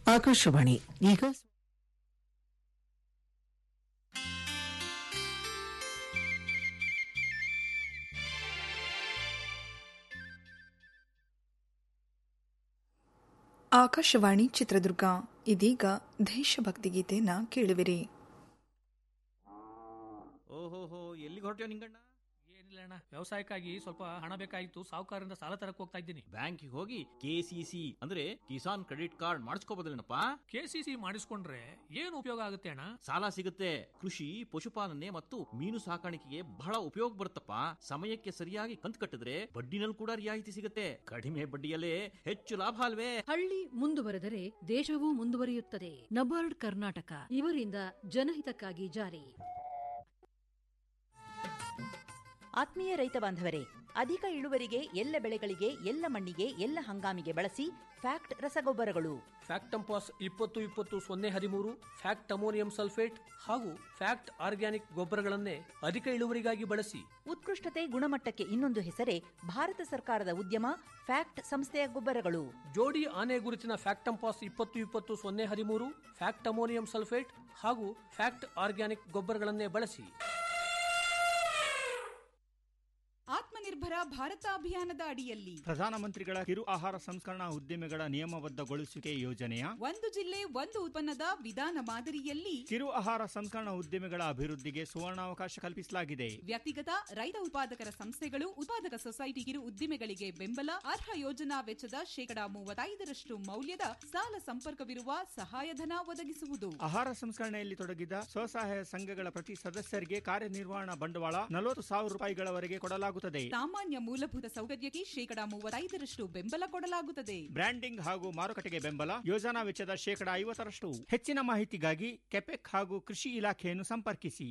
ಆಕಾಶವಾಣಿ ಈಗ ಆಕಾಶವಾಣಿ ಚಿತ್ರದುರ್ಗ ಇದೀಗ ದೇಶಭಕ್ತಿ ಗೀತೆಯನ್ನ ಕೇಳುವಿರಿ ಓಹೋಹೋ ಎಲ್ಲಿಗೆ ಹೊರಟ್ಯೋ ನಿಂಗಣ್ಣ ಏನಿಲ್ಲ ಅಣ್ಣ ವ್ಯವಸಾಯಕ್ಕಾಗಿ ಸ್ವಲ್ಪ ಹಣ ಬೇಕಾಗಿತ್ತು ಸಾಹುಕಾರರಿಂದ ಸಾಲ ತರಕ್ ಹೋಗ್ತಾ ಇದ್ದೀನಿ ಬ್ಯಾಂಕಿಗೆ ಹೋಗಿ ಕೆ ಸಿ ಸಿ ಅಂದ್ರೆ ಕಿಸಾನ್ ಕ್ರೆಡಿಟ್ ಕಾರ್ಡ್ ಮಾಡಿಸ್ಕೋಬೋದಲ್ಲೇನಪ್ಪ ಕೆ ಸಿ ಸಿ ಮಾಡಿಸ್ಕೊಂಡ್ರೆ ಏನು ಉಪಯೋಗ ಆಗುತ್ತೆ ಅಣ್ಣ ಸಾಲ ಸಿಗುತ್ತೆ ಕೃಷಿ ಪಶುಪಾಲನೆ ಮತ್ತು ಮೀನು ಸಾಕಾಣಿಕೆಗೆ ಬಹಳ ಉಪಯೋಗ ಬರುತ್ತಪ್ಪ ಸಮಯಕ್ಕೆ ಸರಿಯಾಗಿ ಕಂತು ಕಟ್ಟಿದ್ರೆ ಬಡ್ಡಿನಲ್ಲಿ ಕೂಡ ರಿಯಾಯಿತಿ ಸಿಗುತ್ತೆ ಕಡಿಮೆ ಬಡ್ಡಿಯಲ್ಲೇ ಹೆಚ್ಚು ಲಾಭ ಅಲ್ವೇ ಹಳ್ಳಿ ಮುಂದುವರೆದರೆ ದೇಶವೂ ಮುಂದುವರಿಯುತ್ತದೆ ನಬಾರ್ಡ್ ಕರ್ನಾಟಕ ಇವರಿಂದ ಜನಹಿತಕ್ಕಾಗಿ ಜಾರಿ ಆತ್ಮೀಯ ರೈತ ಬಾಂಧವರೇ ಅಧಿಕ ಇಳುವರಿಗೆ ಎಲ್ಲ ಬೆಳೆಗಳಿಗೆ ಎಲ್ಲ ಮಣ್ಣಿಗೆ ಎಲ್ಲ ಹಂಗಾಮಿಗೆ ಬಳಸಿ ಫ್ಯಾಕ್ಟ್ ರಸಗೊಬ್ಬರಗಳು ಫ್ಯಾಕ್ಟಂಪಾಸ್ ಇಪ್ಪತ್ತು ಇಪ್ಪತ್ತು ಸೊನ್ನೆ ಹದಿಮೂರು ಫ್ಯಾಕ್ಟ್ ಅಮೋನಿಯಂ ಸಲ್ಫೇಟ್ ಹಾಗೂ ಫ್ಯಾಕ್ಟ್ ಆರ್ಗ್ಯಾನಿಕ್ ಗೊಬ್ಬರಗಳನ್ನೇ ಅಧಿಕ ಇಳುವರಿಗಾಗಿ ಬಳಸಿ ಉತ್ಕೃಷ್ಟತೆ ಗುಣಮಟ್ಟಕ್ಕೆ ಇನ್ನೊಂದು ಹೆಸರೇ ಭಾರತ ಸರ್ಕಾರದ ಉದ್ಯಮ ಫ್ಯಾಕ್ಟ್ ಸಂಸ್ಥೆಯ ಗೊಬ್ಬರಗಳು ಜೋಡಿ ಆನೆ ಗುರುತಿನ ಫ್ಯಾಕ್ಟಂಪಾಸ್ ಇಪ್ಪತ್ತು ಇಪ್ಪತ್ತು ಸೊನ್ನೆ ಹದಿಮೂರು ಫ್ಯಾಕ್ಟ್ ಅಮೋನಿಯಂ ಸಲ್ಫೇಟ್ ಹಾಗೂ ಫ್ಯಾಕ್ಟ್ ಆರ್ಗ್ಯಾನಿಕ್ ಗೊಬ್ಬರಗಳನ್ನೇ ಬಳಸಿ ಆತ್ಮನಿರ್ಭರ ಭಾರತ ಅಭಿಯಾನದ ಅಡಿಯಲ್ಲಿ ಪ್ರಧಾನಮಂತ್ರಿಗಳ ಕಿರು ಆಹಾರ ಸಂಸ್ಕರಣಾ ಉದ್ದಿಮೆಗಳ ನಿಯಮಬದ್ಧಗೊಳಿಸುವಿಕೆ ಯೋಜನೆಯ ಒಂದು ಜಿಲ್ಲೆ ಒಂದು ಉತ್ಪನ್ನದ ವಿಧಾನ ಮಾದರಿಯಲ್ಲಿ ಕಿರು ಆಹಾರ ಸಂಸ್ಕರಣಾ ಉದ್ದಿಮೆಗಳ ಅಭಿವೃದ್ಧಿಗೆ ಸುವರ್ಣಾವಕಾಶ ಕಲ್ಪಿಸಲಾಗಿದೆ ವ್ಯಕ್ತಿಗತ ರೈತ ಉತ್ಪಾದಕರ ಸಂಸ್ಥೆಗಳು ಉತ್ಪಾದಕ ಸೊಸೈಟಿ ಕಿರು ಉದ್ದಿಮೆಗಳಿಗೆ ಬೆಂಬಲ ಅರ್ಹ ಯೋಜನಾ ವೆಚ್ಚದ ಶೇಕಡಾ ಮೂವತ್ತೈದರಷ್ಟು ಮೌಲ್ಯದ ಸಾಲ ಸಂಪರ್ಕವಿರುವ ಸಹಾಯಧನ ಒದಗಿಸುವುದು ಆಹಾರ ಸಂಸ್ಕರಣೆಯಲ್ಲಿ ತೊಡಗಿದ ಸ್ವಸಹಾಯ ಸಂಘಗಳ ಪ್ರತಿ ಸದಸ್ಯರಿಗೆ ಕಾರ್ಯನಿರ್ವಹಣಾ ಬಂಡವಾಳ ನಲವತ್ತು ಸಾವಿರ ರೂಪಾಯಿಗಳವರೆಗೆ ಕೊಡಲಾಗುತ್ತದೆ ಸಾಮಾನ್ಯ ಮೂಲಭೂತ ಸೌಕರ್ಯಕ್ಕೆ ಶೇಕಡಾ ಮೂವತ್ತೈದರಷ್ಟು ಬೆಂಬಲ ಕೊಡಲಾಗುತ್ತದೆ ಬ್ರ್ಯಾಂಡಿಂಗ್ ಹಾಗೂ ಮಾರುಕಟ್ಟೆಗೆ ಬೆಂಬಲ ಯೋಜನಾ ವೆಚ್ಚದ ಶೇಕಡಾ ಐವತ್ತರಷ್ಟು ಹೆಚ್ಚಿನ ಮಾಹಿತಿಗಾಗಿ ಕೆಪೆಕ್ ಹಾಗೂ ಕೃಷಿ ಇಲಾಖೆಯನ್ನು ಸಂಪರ್ಕಿಸಿ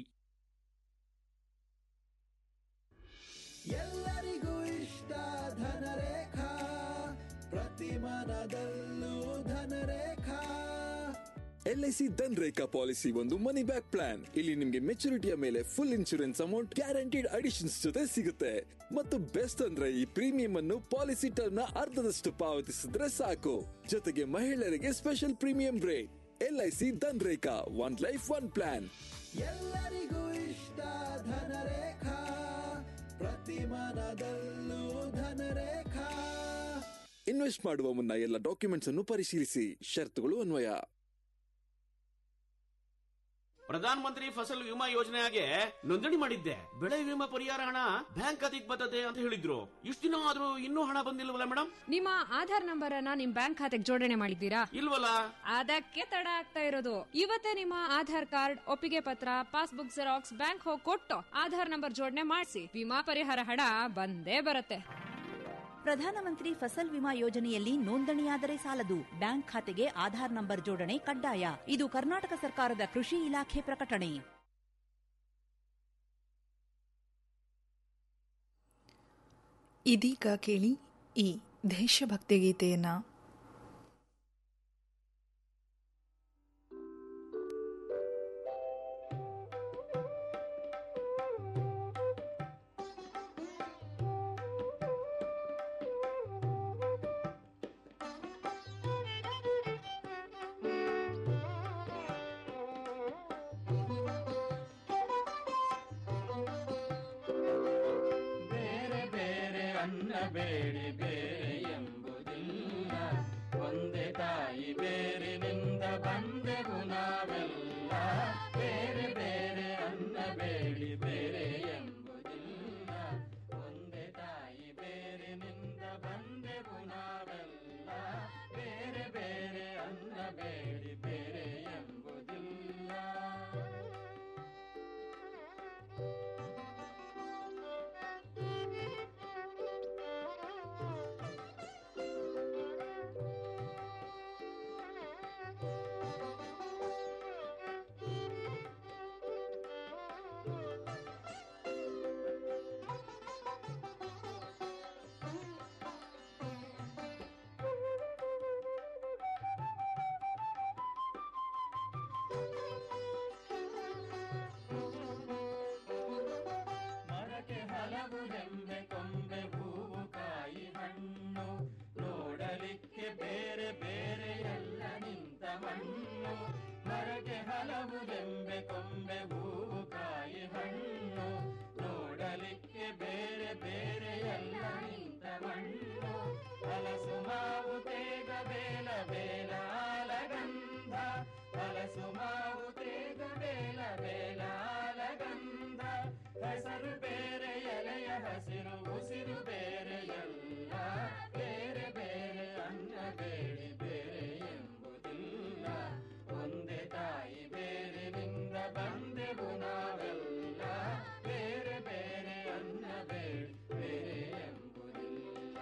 ಎಲ್ಲರಿಗೂ ಇಷ್ಟ ಧನರೇಖಾ ಪ್ರತಿ ಮನದಲ್ಲೂ ಧನರೇಖಾ ಎಲ್ಐಸಿ ಧನ್ ರೇಖಾ ಪಾಲಿಸಿ ಒಂದು ಮನಿ ಬ್ಯಾಕ್ ಪ್ಲಾನ್ ಇಲ್ಲಿ ನಿಮ್ಗೆ ಮೆಚುರಿಟಿಯ ಮೇಲೆ full insurance amount guaranteed additions ಜೊತೆ ಸಿಗುತ್ತೆ ಮತ್ತು ಬೆಸ್ಟ್ ಅಂದ್ರೆ ಈ ಪ್ರೀಮಿಯಂ ಅನ್ನು ಪಾಲಿಸಿ ಟರ್ಮ್ ನ ಅರ್ಧದಷ್ಟು ಪಾವತಿಸಿದ್ರೆ ಸಾಕು ಜೊತೆಗೆ ಮಹಿಳೆಯರಿಗೆ special premium rate LIC Dhan Rekha one life one plan ಎಲ್ಲರಿಗೂ ಇಷ್ಟ ಧನರೇಖಾ ಪ್ರತಿ ಮನದಲ್ಲೂ ಧನರೇಖಾ ಇನ್ವೆಸ್ಟ್ ಮಾಡುವ ಮುನ್ನ ಎಲ್ಲ ಡಾಕ್ಯುಮೆಂಟ್ಸ್ ಅನ್ನು ಪರಿಶೀಲಿಸಿ ಷರತ್ತುಗಳು ಅನ್ವಯ ಪ್ರಧಾನ ಮಂತ್ರಿ ಫಸಲ್ ವಿಮಾ ಯೋಜನೆಗೆ ನೋಂದಣಿ ಮಾಡಿದ್ದೆ ಬೆಳೆ ವಿಮಾ ಪರಿಹಾರ ಹಣ ಬ್ಯಾಂಕ್ ಖಾತೆಗೆ ಬರ್ತದೆ ಅಂತ ಹೇಳಿದ್ರು ಇಷ್ಟು ದಿನ ಆದ್ರೂ ಇನ್ನೂ ಹಣ ಬಂದಿಲ್ವಲ್ಲ ಮೇಡಮ್ ನಿಮ್ಮ ಆಧಾರ್ ನಂಬರ್ ಅನ್ನ ನಿಮ್ ಬ್ಯಾಂಕ್ ಖಾತೆಗೆ ಜೋಡಣೆ ಮಾಡಿದ್ದೀರಾ ಇಲ್ವಲ್ಲ ಅದಕ್ಕೆ ತಡ ಆಗ್ತಾ ಇರೋದು ಇವತ್ತೇ ನಿಮ್ಮ ಆಧಾರ್ ಕಾರ್ಡ್ ಒಪ್ಪಿಗೆ ಪತ್ರ ಪಾಸ್ಬುಕ್ ಜೆರಾಕ್ಸ್ ಬ್ಯಾಂಕ್ ಹೋಗಿ ಕೊಟ್ಟು ಆಧಾರ್ ನಂಬರ್ ಜೋಡಣೆ ಮಾಡಿಸಿ ವಿಮಾ ಪರಿಹಾರ ಹಣ ಬಂದೇ ಬರುತ್ತೆ ಪ್ರಧಾನಮಂತ್ರಿ ಫಸಲ್ ವಿಮಾ ಯೋಜನೆಯಲ್ಲಿ ನೋಂದಣಿಯಾದರೆ ಸಾಲದು ಬ್ಯಾಂಕ್ ಖಾತೆಗೆ ಆಧಾರ್ ನಂಬರ್ ಜೋಡಣೆ ಕಡ್ಡಾಯ ಇದು ಕರ್ನಾಟಕ ಸರ್ಕಾರದ ಕೃಷಿ ಇಲಾಖೆ ಪ್ರಕಟಣೆ ಇದೀಗ ಕೇಳಿ ಈ ದೇಶಭಕ್ತಿ ಗೀತೆಯನ್ನ ಬೇರೆ ಬೇರೆ ಅನ್ನ ಬೇಡಿ ಬೇರೆ ಎಂಬುದಿಲ್ಲ ಒಂದೇ ತಾಯಿ ಬೇರಿನಿಂದ ಬಂದೆವು ನಾವೆಲ್ಲ ಬೇರೆ ಬೇರೆ ಅನ್ನ ಬೇಡಿ ಬೇರೆ ಎಂಬುದಿಲ್ಲ ಒಂದೇ ತಾಯಿ ಬೇರಿನಿಂದ ಬಂದೆವು ನಾವೆಲ್ಲ ಬೇರೆ ಬೇರೆ ಅನ್ನ ಬೇಡಿ ಬೇರೆ ಎಂಬುದಿಲ್ಲ ಮರಕ್ಕೆ ಹಲವು ರೆಂಬೆ ಕೊಂಬೆ ಹೂವು ಕಾಯಿ ಹಣ್ಣು ನೋಡಲಿಕ್ಕೆ ಬೇರೆ ಬೇರೆ ಎಲ್ಲ ನಿಂತ ಸುಮಾವು ತೇಗ ಬೇಲ ಬೇಲಾಲಗಂಧ ಹೆಸರು ಬೇರೆ ಎಲೆಯ ಹಸಿರು ಉಸಿರು ಬೇರೆ ಎಲ್ಲ ಬೇರೆ ಬೇರೆ ಅನ್ನ ಬೇಡಿ ಬೇರೆ ಎಂಬುದಿಲ್ಲ ಒಂದೇ ತಾಯಿ ಬೇರಿನಿಂದ ಬಂದೆವು ನಾವೆಲ್ಲ ಬೇರೆ ಬೇರೆ ಅನ್ನ ಬೇಡಿ ಬೇರೆ ಎಂಬುದಿಲ್ಲ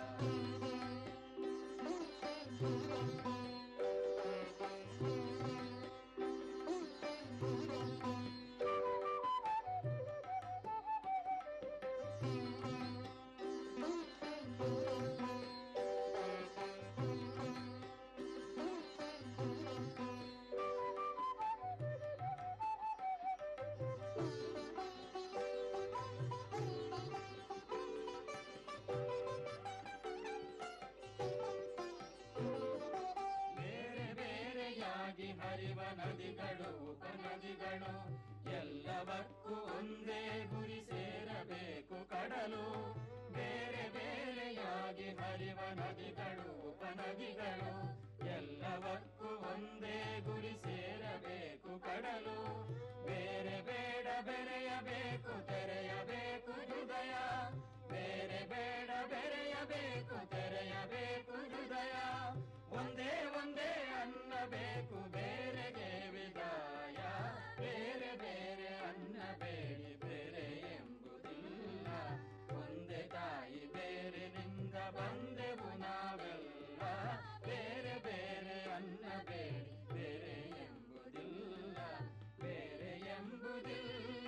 ಬೇರೆ ಬೇರೆಯಾಗಿ ಹರಿವ ನದಿಗಳು ಉಪನದಿಗಳು ಎಲ್ಲವಕ್ಕೂ ಒಂದೇ ಗುರಿ ಸೇರಬೇಕು ಕಡಲು ಬೇರೆ ಬೇರೆಯಾಗಿ ಹರಿವ ನದಿಗಳು ಉಪನದಿಗಳು ಎಲ್ಲವಕ್ಕೂ ಒಂದೇ ಗುರಿ ಸೇರಬೇಕು ಕಡಲು ಬೇರೆ ಬೇಡ ಬೆರೆಯಬೇಕು ತೆರೆಯಬೇಕು ಹೃದಯ ಬೇರೆ ಬೇಡ ಬೆರೆಯಬೇಕು ತೆರೆಯಬೇಕು ಹೃದಯ ಒಂದೇ ಒಂದೇ ಅನ್ನ ಬೇಕು ಬೇರೆಗೆ ವಿದಾಯ ಬೇರೆ ಬೇರೆ ಅನ್ನ ಬೇಡಿ ಬೇರೆ ಎಂಬುದಿಲ್ಲ ಒಂದೇ ತಾಯಿ ಬೇರಿನಿಂದ ಬಂದೆವು ನಾವೆಲ್ಲ ಬೇರೆ ಬೇರೆ ಅನ್ನ ಬೇಡಿ ಬೇರೆ ಎಂಬುದಿಲ್ಲ ಬೇರೆ ಎಂಬುದಿಲ್ಲ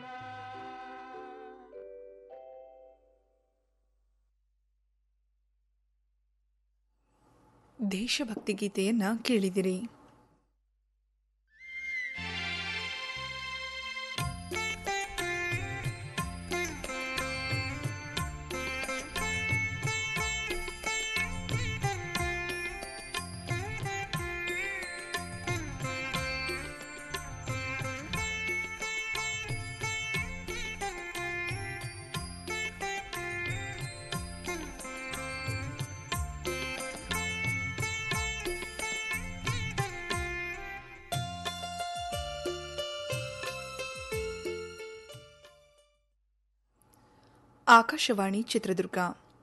ದೇಶಭಕ್ತಿ ಗೀತೆಯನ್ನ ಕೇಳಿದಿರಿ ಆಕಾಶವಾಣಿ ಚಿತ್ರದುರ್ಗ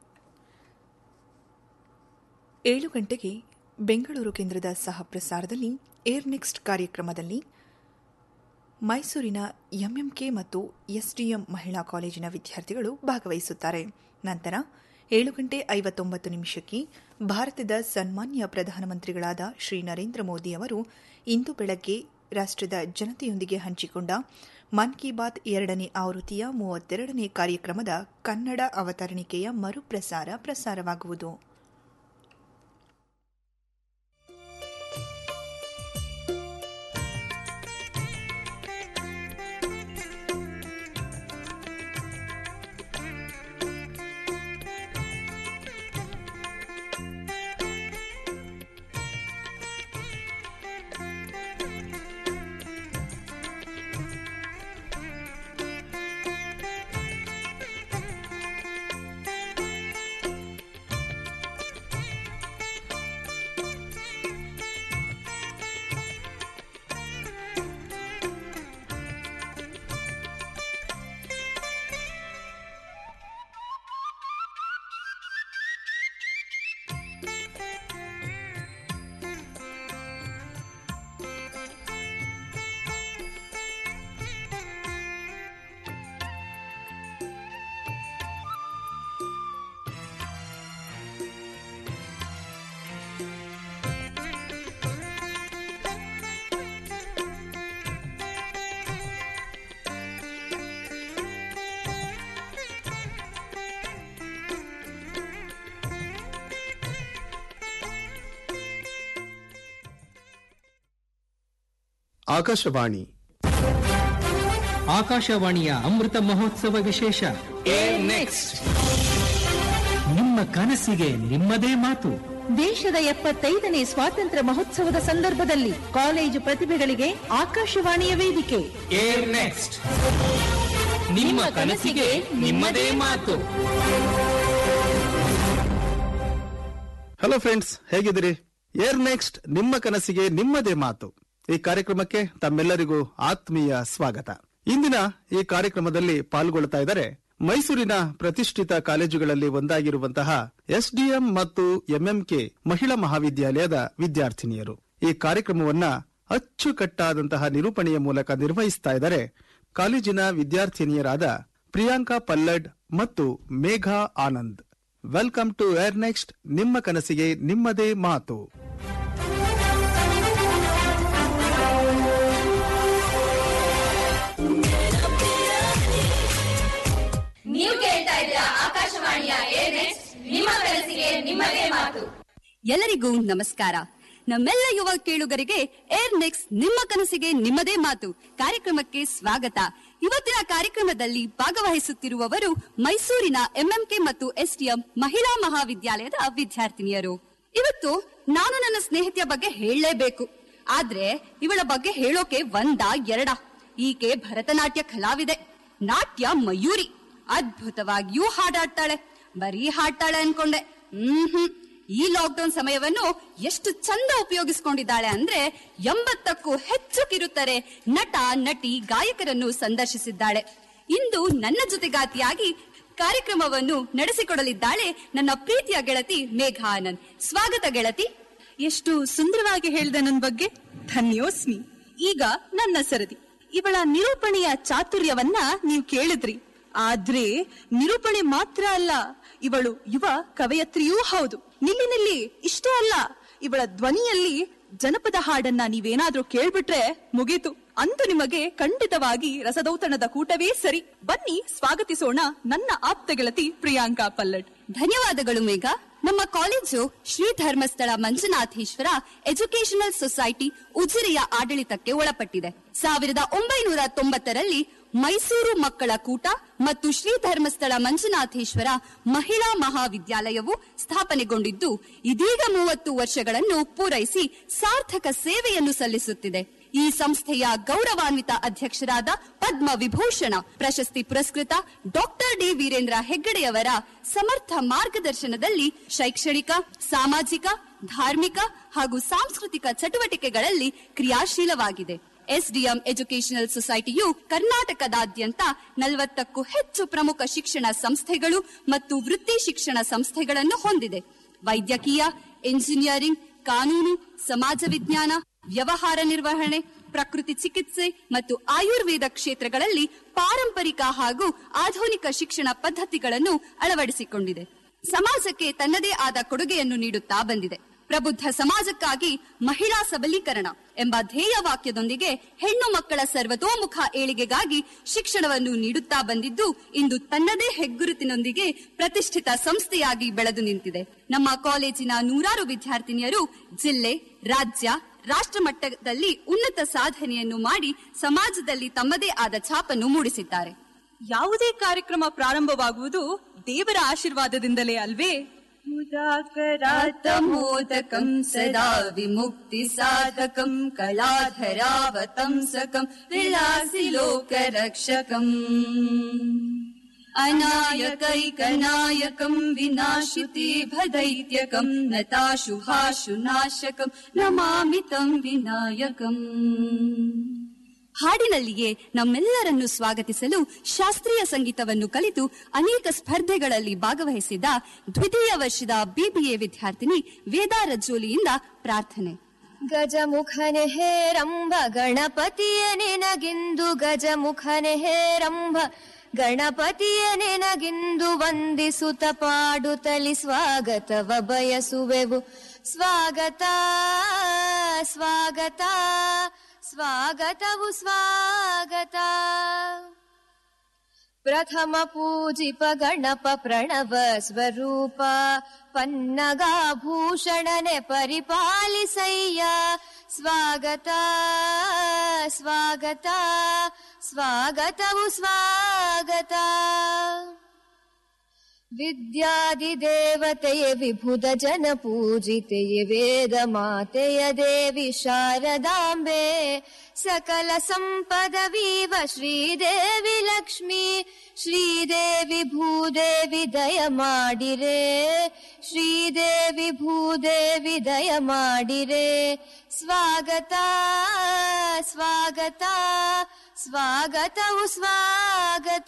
ಏಳು ಗಂಟೆಗೆ ಬೆಂಗಳೂರು ಕೇಂದ್ರದ ಸಹ ಪ್ರಸಾರದಲ್ಲಿ ಏರ್ ನೆಕ್ಸ್ಟ್ ಕಾರ್ಯಕ್ರಮದಲ್ಲಿ ಮೈಸೂರಿನ ಎಂಎಂಕೆ ಮತ್ತು ಎಸ್ಡಿಎಂ ಮಹಿಳಾ ಕಾಲೇಜಿನ ವಿದ್ಯಾರ್ಥಿಗಳು ಭಾಗವಹಿಸುತ್ತಾರೆ ನಂತರ ಏಳು ಗಂಟೆ ಐವತ್ತೊಂಬತ್ತು ನಿಮಿಷಕ್ಕೆ ಭಾರತದ ಸನ್ಮಾನ್ಯ ಪ್ರಧಾನಮಂತ್ರಿಗಳಾದ ಶ್ರೀ ನರೇಂದ್ರ ಮೋದಿ ಅವರು ಇಂದು ಬೆಳಗ್ಗೆ ರಾಷ್ಟ್ರದ ಜನತೆಯೊಂದಿಗೆ ಹಂಚಿಕೊಂಡ ಮನ್ ಕಿ ಬಾತ್ ಎರಡನೇ ಆವೃತ್ತಿಯ ಮೂವತ್ತೆರಡನೇ ಕಾರ್ಯಕ್ರಮದ ಕನ್ನಡ ಅವತರಣಿಕೆಯ ಮರುಪ್ರಸಾರ ಪ್ರಸಾರವಾಗುವುದು ಆಕಾಶವಾಣಿ ಆಕಾಶವಾಣಿಯ ಅಮೃತ ಮಹೋತ್ಸವ ವಿಶೇಷ ನೆಕ್ಸ್ಟ್ ನಿಮ್ಮ ಕನಸಿಗೆ ನಿಮ್ಮದೇ ಮಾತು ದೇಶದ ಎಪ್ಪತ್ತೈದನೇ ಸ್ವಾತಂತ್ರ್ಯ ಮಹೋತ್ಸವದ ಸಂದರ್ಭದಲ್ಲಿ ಕಾಲೇಜು ಪ್ರತಿಭೆಗಳಿಗೆ ಆಕಾಶವಾಣಿಯ ವೇದಿಕೆ ಏರ್ ನೆಕ್ಸ್ಟ್ ನಿಮ್ಮ ಕನಸಿಗೆ ನಿಮ್ಮದೇ ಮಾತು ಹಲೋ ಫ್ರೆಂಡ್ಸ್ ಹೇಗಿದ್ದೀರಿ ಏರ್ ನೆಕ್ಸ್ಟ್ ನಿಮ್ಮ ಕನಸಿಗೆ ನಿಮ್ಮದೇ ಮಾತು ಈ ಕಾರ್ಯಕ್ರಮಕ್ಕೆ ತಮ್ಮೆಲ್ಲರಿಗೂ ಆತ್ಮೀಯ ಸ್ವಾಗತ ಇಂದಿನ ಈ ಕಾರ್ಯಕ್ರಮದಲ್ಲಿ ಪಾಲ್ಗೊಳ್ತಾ ಇದ್ದಾರೆ ಮೈಸೂರಿನ ಪ್ರತಿಷ್ಠಿತ ಕಾಲೇಜುಗಳಲ್ಲಿ ಒಂದಾಗಿರುವಂತಹ ಎಸ್ಡಿಎಂ ಮತ್ತು ಎಂಎಂಕೆ ಮಹಿಳಾ ಮಹಾವಿದ್ಯಾಲಯದ ವಿದ್ಯಾರ್ಥಿನಿಯರು ಈ ಕಾರ್ಯಕ್ರಮವನ್ನ ಅಚ್ಚುಕಟ್ಟಾದಂತಹ ನಿರೂಪಣೆಯ ಮೂಲಕ ನಿರ್ವಹಿಸ್ತಾ ಇದ್ದಾರೆ ಕಾಲೇಜಿನ ವಿದ್ಯಾರ್ಥಿನಿಯರಾದ ಪ್ರಿಯಾಂಕಾ ಪಲ್ಲಡ್ ಮತ್ತು Megha Anand welcome to air next ನಿಮ್ಮ ಕನಸಿಗೆ ನಿಮ್ಮದೇ ಮಾತು ನೀವು ಕೇಳ್ತಾ ಇದ್ದೀರಾ ಆಕಾಶವಾಣಿಯ ಏರ್ ನೆಕ್ಸ್ಟ್ ನಿಮ್ಮ ಕನಸಿಗೆ ನಿಮ್ಮದೇ ಮಾತು ಎಲ್ಲರಿಗೂ ನಮಸ್ಕಾರ ನಮ್ಮೆಲ್ಲ ಯುವ ಕೇಳುಗರಿಗೆ ಏರ್ ನೆಕ್ಸ್ಟ್ ನಿಮ್ಮ ಕನಸಿಗೆ ನಿಮ್ಮದೇ ಮಾತು ಕಾರ್ಯಕ್ರಮಕ್ಕೆ ಸ್ವಾಗತ ಇವತ್ತಿನ ಕಾರ್ಯಕ್ರಮದಲ್ಲಿ ಭಾಗವಹಿಸುತ್ತಿರುವವರು ಮೈಸೂರಿನ ಎಂಎಂಕೆ ಮತ್ತು ಎಸ್ಟಿಎಂ ಮಹಿಳಾ ಮಹಾವಿದ್ಯಾಲಯದ ವಿದ್ಯಾರ್ಥಿನಿಯರು ಇವತ್ತು ನಾನು ನನ್ನ ಸ್ನೇಹಿತೆಯ ಬಗ್ಗೆ ಹೇಳಲೇಬೇಕು ಆದ್ರೆ ಇವಳ ಬಗ್ಗೆ ಹೇಳೋಕೆ ಒಂದ ಎರಡ ಈಕೆ ಭರತನಾಟ್ಯ ಕಲಾವಿದೆ ನಾಟ್ಯ ಮಯೂರಿ ಅದ್ಭುತವಾಗಿಯೂ ಹಾಡಾಡ್ತಾಳೆ ಬರೀ ಹಾಡ್ತಾಳೆ ಅನ್ಕೊಂಡೆ ಹ್ಮ್ ಹ್ಮ್ ಈ ಲಾಕ್ಡೌನ್ ಸಮಯವನ್ನು ಎಷ್ಟು ಚಂದ ಉಪಯೋಗಿಸಿಕೊಂಡಿದ್ದಾಳೆ ಅಂದ್ರೆ ಎಂಬತ್ತಕ್ಕೂ ಹೆಚ್ಚು ಕಿರುತ್ತಾರೆ ನಟ ನಟಿ ಗಾಯಕರನ್ನು ಸಂದರ್ಶಿಸಿದ್ದಾಳೆ ಇಂದು ನನ್ನ ಜೊತೆಗಾತಿಯಾಗಿ ಕಾರ್ಯಕ್ರಮವನ್ನು ನಡೆಸಿಕೊಡಲಿದ್ದಾಳೆ ನನ್ನ ಪ್ರೀತಿಯ ಗೆಳತಿ ಮೇಘಾ ಆನಂದ್ ಸ್ವಾಗತ ಗೆಳತಿ ಎಷ್ಟು ಸುಂದರವಾಗಿ ಹೇಳಿದೆ ನನ್ನ ಬಗ್ಗೆ ಧನ್ಯೋಸ್ಮಿ ಈಗ ನನ್ನ ಸರದಿ ಇವಳ ನಿರೂಪಣೆಯ ಚಾತುರ್ಯವನ್ನ ನೀವು ಕೇಳಿದ್ರಿ ಆದ್ರೆ ನಿರೂಪಣೆ ಮಾತ್ರ ಅಲ್ಲ ಇವಳು ಯುವ ಕವಯತ್ರಿಯೂ ಹೌದು ನಿಲ್ಲಿ ನಿಲ್ಲಿ ಇಷ್ಟೇ ಅಲ್ಲ ಇವಳ ಧ್ವನಿಯಲ್ಲಿ ಜನಪದ ಹಾಡನ್ನ ನೀವೇನಾದ್ರೂ ಕೇಳ್ಬಿಟ್ರೆ ಮುಗೀತು ಅಂದು ನಿಮಗೆ ಖಂಡಿತವಾಗಿ ರಸದೌತಣದ ಕೂಟವೇ ಸರಿ ಬನ್ನಿ ಸ್ವಾಗತಿಸೋಣ ನನ್ನ ಆಪ್ತ ಗೆಳತಿ ಪ್ರಿಯಾಂಕಾ ಪಲ್ಲಡ್ ಧನ್ಯವಾದಗಳು ಮೇಘ ನಮ್ಮ college Shri Dharmasthala Manjunatheshwara educational society ಉಜಿರೆಯ ಆಡಳಿತಕ್ಕೆ ಒಳಪಟ್ಟಿದೆ ಸಾವಿರದ ಒಂಬೈನೂರ ತೊಂಬತ್ತರಲ್ಲಿ ಮೈಸೂರು ಮಕ್ಕಳ ಕೂಟ ಮತ್ತು ಶ್ರೀ ಧರ್ಮಸ್ಥಳ ಮಂಜುನಾಥೇಶ್ವರ ಮಹಿಳಾ ಮಹಾವಿದ್ಯಾಲಯವು ಸ್ಥಾಪನೆಗೊಂಡಿದ್ದು ಇದೀಗ ಮೂವತ್ತು ವರ್ಷಗಳನ್ನು ಪೂರೈಸಿ ಸಾರ್ಥಕ ಸೇವೆಯನ್ನು ಸಲ್ಲಿಸುತ್ತಿದೆ ಈ ಸಂಸ್ಥೆಯ ಗೌರವಾನ್ವಿತ ಅಧ್ಯಕ್ಷರಾದ ಪದ್ಮ ವಿಭೂಷಣ ಪ್ರಶಸ್ತಿ ಪುರಸ್ಕೃತ ಡಾಕ್ಟರ್ ಡಿ ವೀರೇಂದ್ರ ಹೆಗ್ಗಡೆಯವರ ಸಮರ್ಥ ಮಾರ್ಗದರ್ಶನದಲ್ಲಿ ಶೈಕ್ಷಣಿಕ ಸಾಮಾಜಿಕ ಧಾರ್ಮಿಕ ಹಾಗೂ ಸಾಂಸ್ಕೃತಿಕ ಚಟುವಟಿಕೆಗಳಲ್ಲಿ ಕ್ರಿಯಾಶೀಲವಾಗಿದೆ ಎಸ್ಡಿಎಂ ಎಜುಕೇಶನಲ್ ಸೊಸೈಟಿಯು ಕರ್ನಾಟಕದಾದ್ಯಂತ ನಲವತ್ತಕ್ಕೂ ಹೆಚ್ಚು ಪ್ರಮುಖ ಶಿಕ್ಷಣ ಸಂಸ್ಥೆಗಳು ಮತ್ತು ವೃತ್ತಿ ಶಿಕ್ಷಣ ಸಂಸ್ಥೆಗಳನ್ನು ಹೊಂದಿದೆ ವೈದ್ಯಕೀಯ ಇಂಜಿನಿಯರಿಂಗ್ ಕಾನೂನು ಸಮಾಜ ವಿಜ್ಞಾನ ವ್ಯವಹಾರ ನಿರ್ವಹಣೆ ಪ್ರಕೃತಿ ಚಿಕಿತ್ಸೆ ಮತ್ತು ಆಯುರ್ವೇದ ಕ್ಷೇತ್ರಗಳಲ್ಲಿ ಪಾರಂಪರಿಕ ಹಾಗೂ ಆಧುನಿಕ ಶಿಕ್ಷಣ ಪದ್ಧತಿಗಳನ್ನು ಅಳವಡಿಸಿಕೊಂಡಿದೆ ಸಮಾಜಕ್ಕೆ ತನ್ನದೇ ಆದ ಕೊಡುಗೆಯನ್ನು ನೀಡುತ್ತಾ ಬಂದಿದೆ ಪ್ರಬುದ್ಧ ಸಮಾಜಕ್ಕಾಗಿ ಮಹಿಳಾ ಸಬಲೀಕರಣ ಎಂಬ ಧ್ಯೇಯ ವಾಕ್ಯದೊಂದಿಗೆ ಹೆಣ್ಣು ಮಕ್ಕಳ ಸರ್ವತೋಮುಖ ಏಳಿಗೆಗಾಗಿ ಶಿಕ್ಷಣವನ್ನು ನೀಡುತ್ತಾ ಬಂದಿದ್ದು ಇಂದು ತನ್ನದೇ ಹೆಗ್ಗುರುತಿನೊಂದಿಗೆ ಪ್ರತಿಷ್ಠಿತ ಸಂಸ್ಥೆಯಾಗಿ ಬೆಳೆದು ನಿಂತಿದೆ ನಮ್ಮ ಕಾಲೇಜಿನ ನೂರಾರು ವಿದ್ಯಾರ್ಥಿನಿಯರು ಜಿಲ್ಲೆ ರಾಜ್ಯ ರಾಷ್ಟ್ರ ಮಟ್ಟದಲ್ಲಿ ಉನ್ನತ ಸಾಧನೆಯನ್ನು ಮಾಡಿ ಸಮಾಜದಲ್ಲಿ ತಮ್ಮದೇ ಆದ ಛಾಪನ್ನು ಮೂಡಿಸಿದ್ದಾರೆ ಯಾವುದೇ ಕಾರ್ಯಕ್ರಮ ಪ್ರಾರಂಭವಾಗುವುದು ದೇವರ ಆಶೀರ್ವಾದದಿಂದಲೇ ಅಲ್ವೇ ಮೋದಕಂ ಸದಾ ವಿಮುಕ್ತಿ ಸಾಧಕಂ ಕಲಾಧರಾವತಂಸಕಂ ವಿಲಾಸಿ ಲೋಕ ರಕ್ಷಕಂ ಅನಾಯಕೈಕನಾಯಕಂ ವಿನಾಶಿತಿ ಭದೈತ್ಯಕಂ ನತಾಶುಭಾಶು ನಾಶಕಂ ನಮಾಮಿ ತಂ ವಿನಾಯಕಂ ಹಾಡಿನಲ್ಲಿಯೇ ನಮ್ಮೆಲ್ಲರನ್ನು ಸ್ವಾಗತಿಸಲು ಶಾಸ್ತ್ರೀಯ ಸಂಗೀತವನ್ನು ಕಲಿತು ಅನೇಕ ಸ್ಪರ್ಧೆಗಳಲ್ಲಿ ಭಾಗವಹಿಸಿದ ದ್ವಿತೀಯ ವರ್ಷದ ಬಿಬಿಎ ವಿದ್ಯಾರ್ಥಿನಿ ವೇದಾ ರಜ್ಜೋಲಿಯಿಂದ ಪ್ರಾರ್ಥನೆ ಗಜಮುಖನೆ ಹೇರಂಬ ಗಣಪತಿಯ ನಿನಗಿಂದು ಗಜಮುಖನೆ ಹೇರಂಬ ಗಣಪತಿಯ ನಿನಗಿಂದು ವಂದಿಸುತ್ತ ಪಾಡುತ್ತಲಿ ಸ್ವಾಗತವ ಬಯಸುವೆವು ಸ್ವಾಗತ ಸ್ವಾಗತ ಸ್ವಾಗತವು ಸ್ವಾಗತ ಪ್ರಥಮ ಪೂಜಿಪ ಗಣಪ ಪ್ರಣವ ಸ್ವರೂಪ ಪನ್ನಗಾಭೂಷಣನೆ ಪರಿಪಾಲಿಸಯ್ಯ ಸ್ವಾಗತ ಸ್ವಾಗತ ಸ್ವಾಗತವು ಸ್ವಾಗತ विद्यादिदेवतये विभुध जन पूजितये वेद मातय देवि शारदाम्बे सकल सम्पदवीव श्रीदेवि लक्ष्मी श्रीदेवि भूदेवि दय ಮಾಡಿರೆ ಶ್ರೀದೇವಿ ಭೂದೇವಿ ದಯ ಮಾಡಿರೆ ಸ್ವಾಗತ ಸ್ವಾಗತ ಸ್ವಾಗತವು ಸ್ವಾಗತ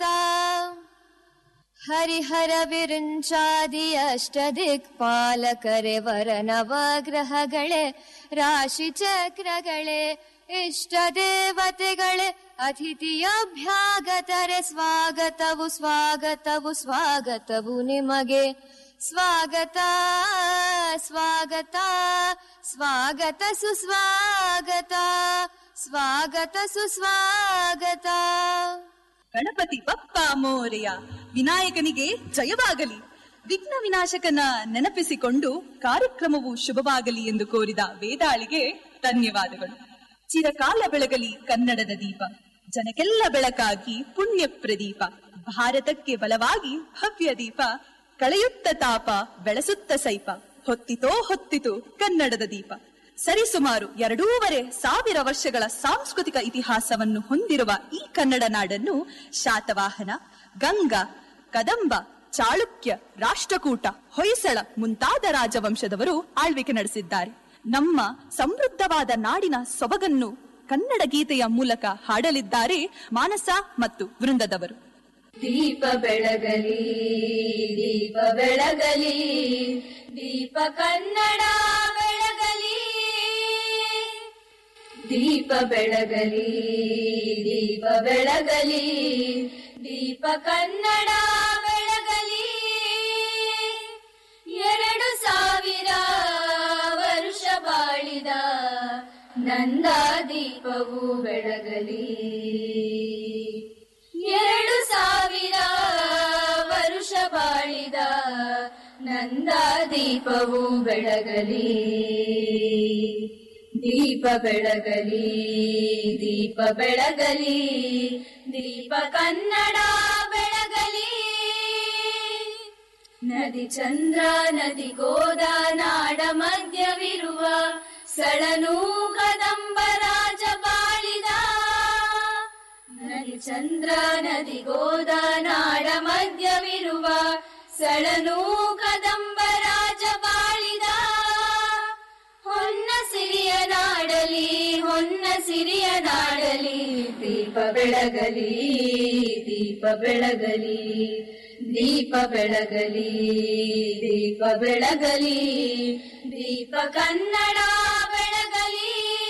ಹರಿಹರ ವಿರುಂಚಾದಿ ಅಷ್ಟ ದಿಕ್ಪಾಲಕರೆ ವರ ನವಗ್ರಹಗಳೇ ರಾಶಿ ಚಕ್ರಗಳೇ ಇಷ್ಟ ದೇವತೆಗಳೇ ಅತಿಥಿಯಭ್ಯಾಗತರೆ ಸ್ವಾಗತವು ಸ್ವಾಗತವು ಸ್ವಾಗತವು ನಿಮಗೆ ಸ್ವಾಗತ ಸ್ವಾಗತ ಸ್ವಾಗತ ಸುಸ್ವಾಗತ ಸ್ವಾಗತ ಸುಸ್ವಾಗತ ಗಣಪತಿ ಬಪ್ಪ ಮೋರೆಯ ವಿನಾಯಕನಿಗೆ ಜಯವಾಗಲಿ ವಿಘ್ನ ವಿನಾಶಕನ ನೆನಪಿಸಿಕೊಂಡು ಕಾರ್ಯಕ್ರಮವು ಶುಭವಾಗಲಿ ಎಂದು ಕೋರಿದ ವೇದಾಳಿಗೆ ಧನ್ಯವಾದಗಳು ಚಿರಕಾಲ ಬೆಳಗಲಿ ಕನ್ನಡದ ದೀಪ ಜನಕ್ಕೆಲ್ಲ ಬೆಳಕಾಗಿ ಪುಣ್ಯ ಪ್ರದೀಪ ಭಾರತಕ್ಕೆ ಬಲವಾಗಿ ಭವ್ಯ ದೀಪ ಕಳೆಯುತ್ತ ತಾಪ ಬೆಳೆಸುತ್ತ ಸೈಪ ಹೊತ್ತಿತೋ ಹೊತ್ತಿತು ಕನ್ನಡದ ದೀಪ ಸರಿಸುಮಾರು ಎರಡೂವರೆ ಸಾವಿರ ವರ್ಷಗಳ ಸಾಂಸ್ಕೃತಿಕ ಇತಿಹಾಸವನ್ನು ಹೊಂದಿರುವ ಈ ಕನ್ನಡ ನಾಡನ್ನು ಶಾತವಾಹನ ಗಂಗಾ ಕದಂಬ ಚಾಳುಕ್ಯ ರಾಷ್ಟ್ರಕೂಟ ಹೊಯ್ಸಳ ಮುಂತಾದ ರಾಜವಂಶದವರು ಆಳ್ವಿಕೆ ನಡೆಸಿದ್ದಾರೆ ನಮ್ಮ ಸಮೃದ್ಧವಾದ ನಾಡಿನ ಸೊಬಗನ್ನು ಕನ್ನಡ ಗೀತೆಯ ಮೂಲಕ ಹಾಡಲಿದ್ದಾರೆ ಮಾನಸ ಮತ್ತು ವೃಂದದವರು ದೀಪ ಬೆಳಗಲಿ ದೀಪ ಬೆಳಗಲಿ ದೀಪ ಕನ್ನಡ ಬೆಳಗಲಿ ದೀಪ ಬೆಳಗಲಿ ದೀಪ ಬೆಳಗಲಿ ದೀಪ ಕನ್ನಡ ಬೆಳಗಲಿ ಎರಡು ಸಾವಿರ ವರುಷ ಬಾಳಿದ ನಂದ ದೀಪವು ಬೆಳಗಲಿ ಎರಡು ಸಾವಿರ ವರುಷ ಬಾಳಿದ ನಂದ ದೀಪವು ಬೆಳಗಲಿ ದೀಪ ಬೆಳಗಲಿ ದೀಪ ಬೆಳಗಲಿ ದೀಪ ಕನ್ನಡ ಬೆಳಗಲಿ ನದಿ ಚಂದ್ರ ನದಿ ಗೋದ ನಾಡ ಮಧ್ಯವಿರುವ ಸಳನು ಕದಂಬ ರಾಜ ಬಾಳಿದ ನದಿ ಚಂದ್ರ ನದಿ ಗೋದ ನಾಡ ಮಧ್ಯವಿರುವ ಸಳನು ಕದಂಬ ರಾಜ ಬಾಳಿದ ಹೊನ್ನ ಸಿರಿಯ ನಾಡಲಿ ಹೊನ್ನ ಸಿರಿಯ ನಾಡಲಿ ದೀಪ ಬೆಳಗಲಿ ದೀಪ ಬೆಳಗಲಿ ದೀಪ ಬೆಳಗಲಿ ದೀಪ ಬೆಳಗಲಿ ದೀಪ ಕನ್ನಡ ಬೆಳಗಲಿ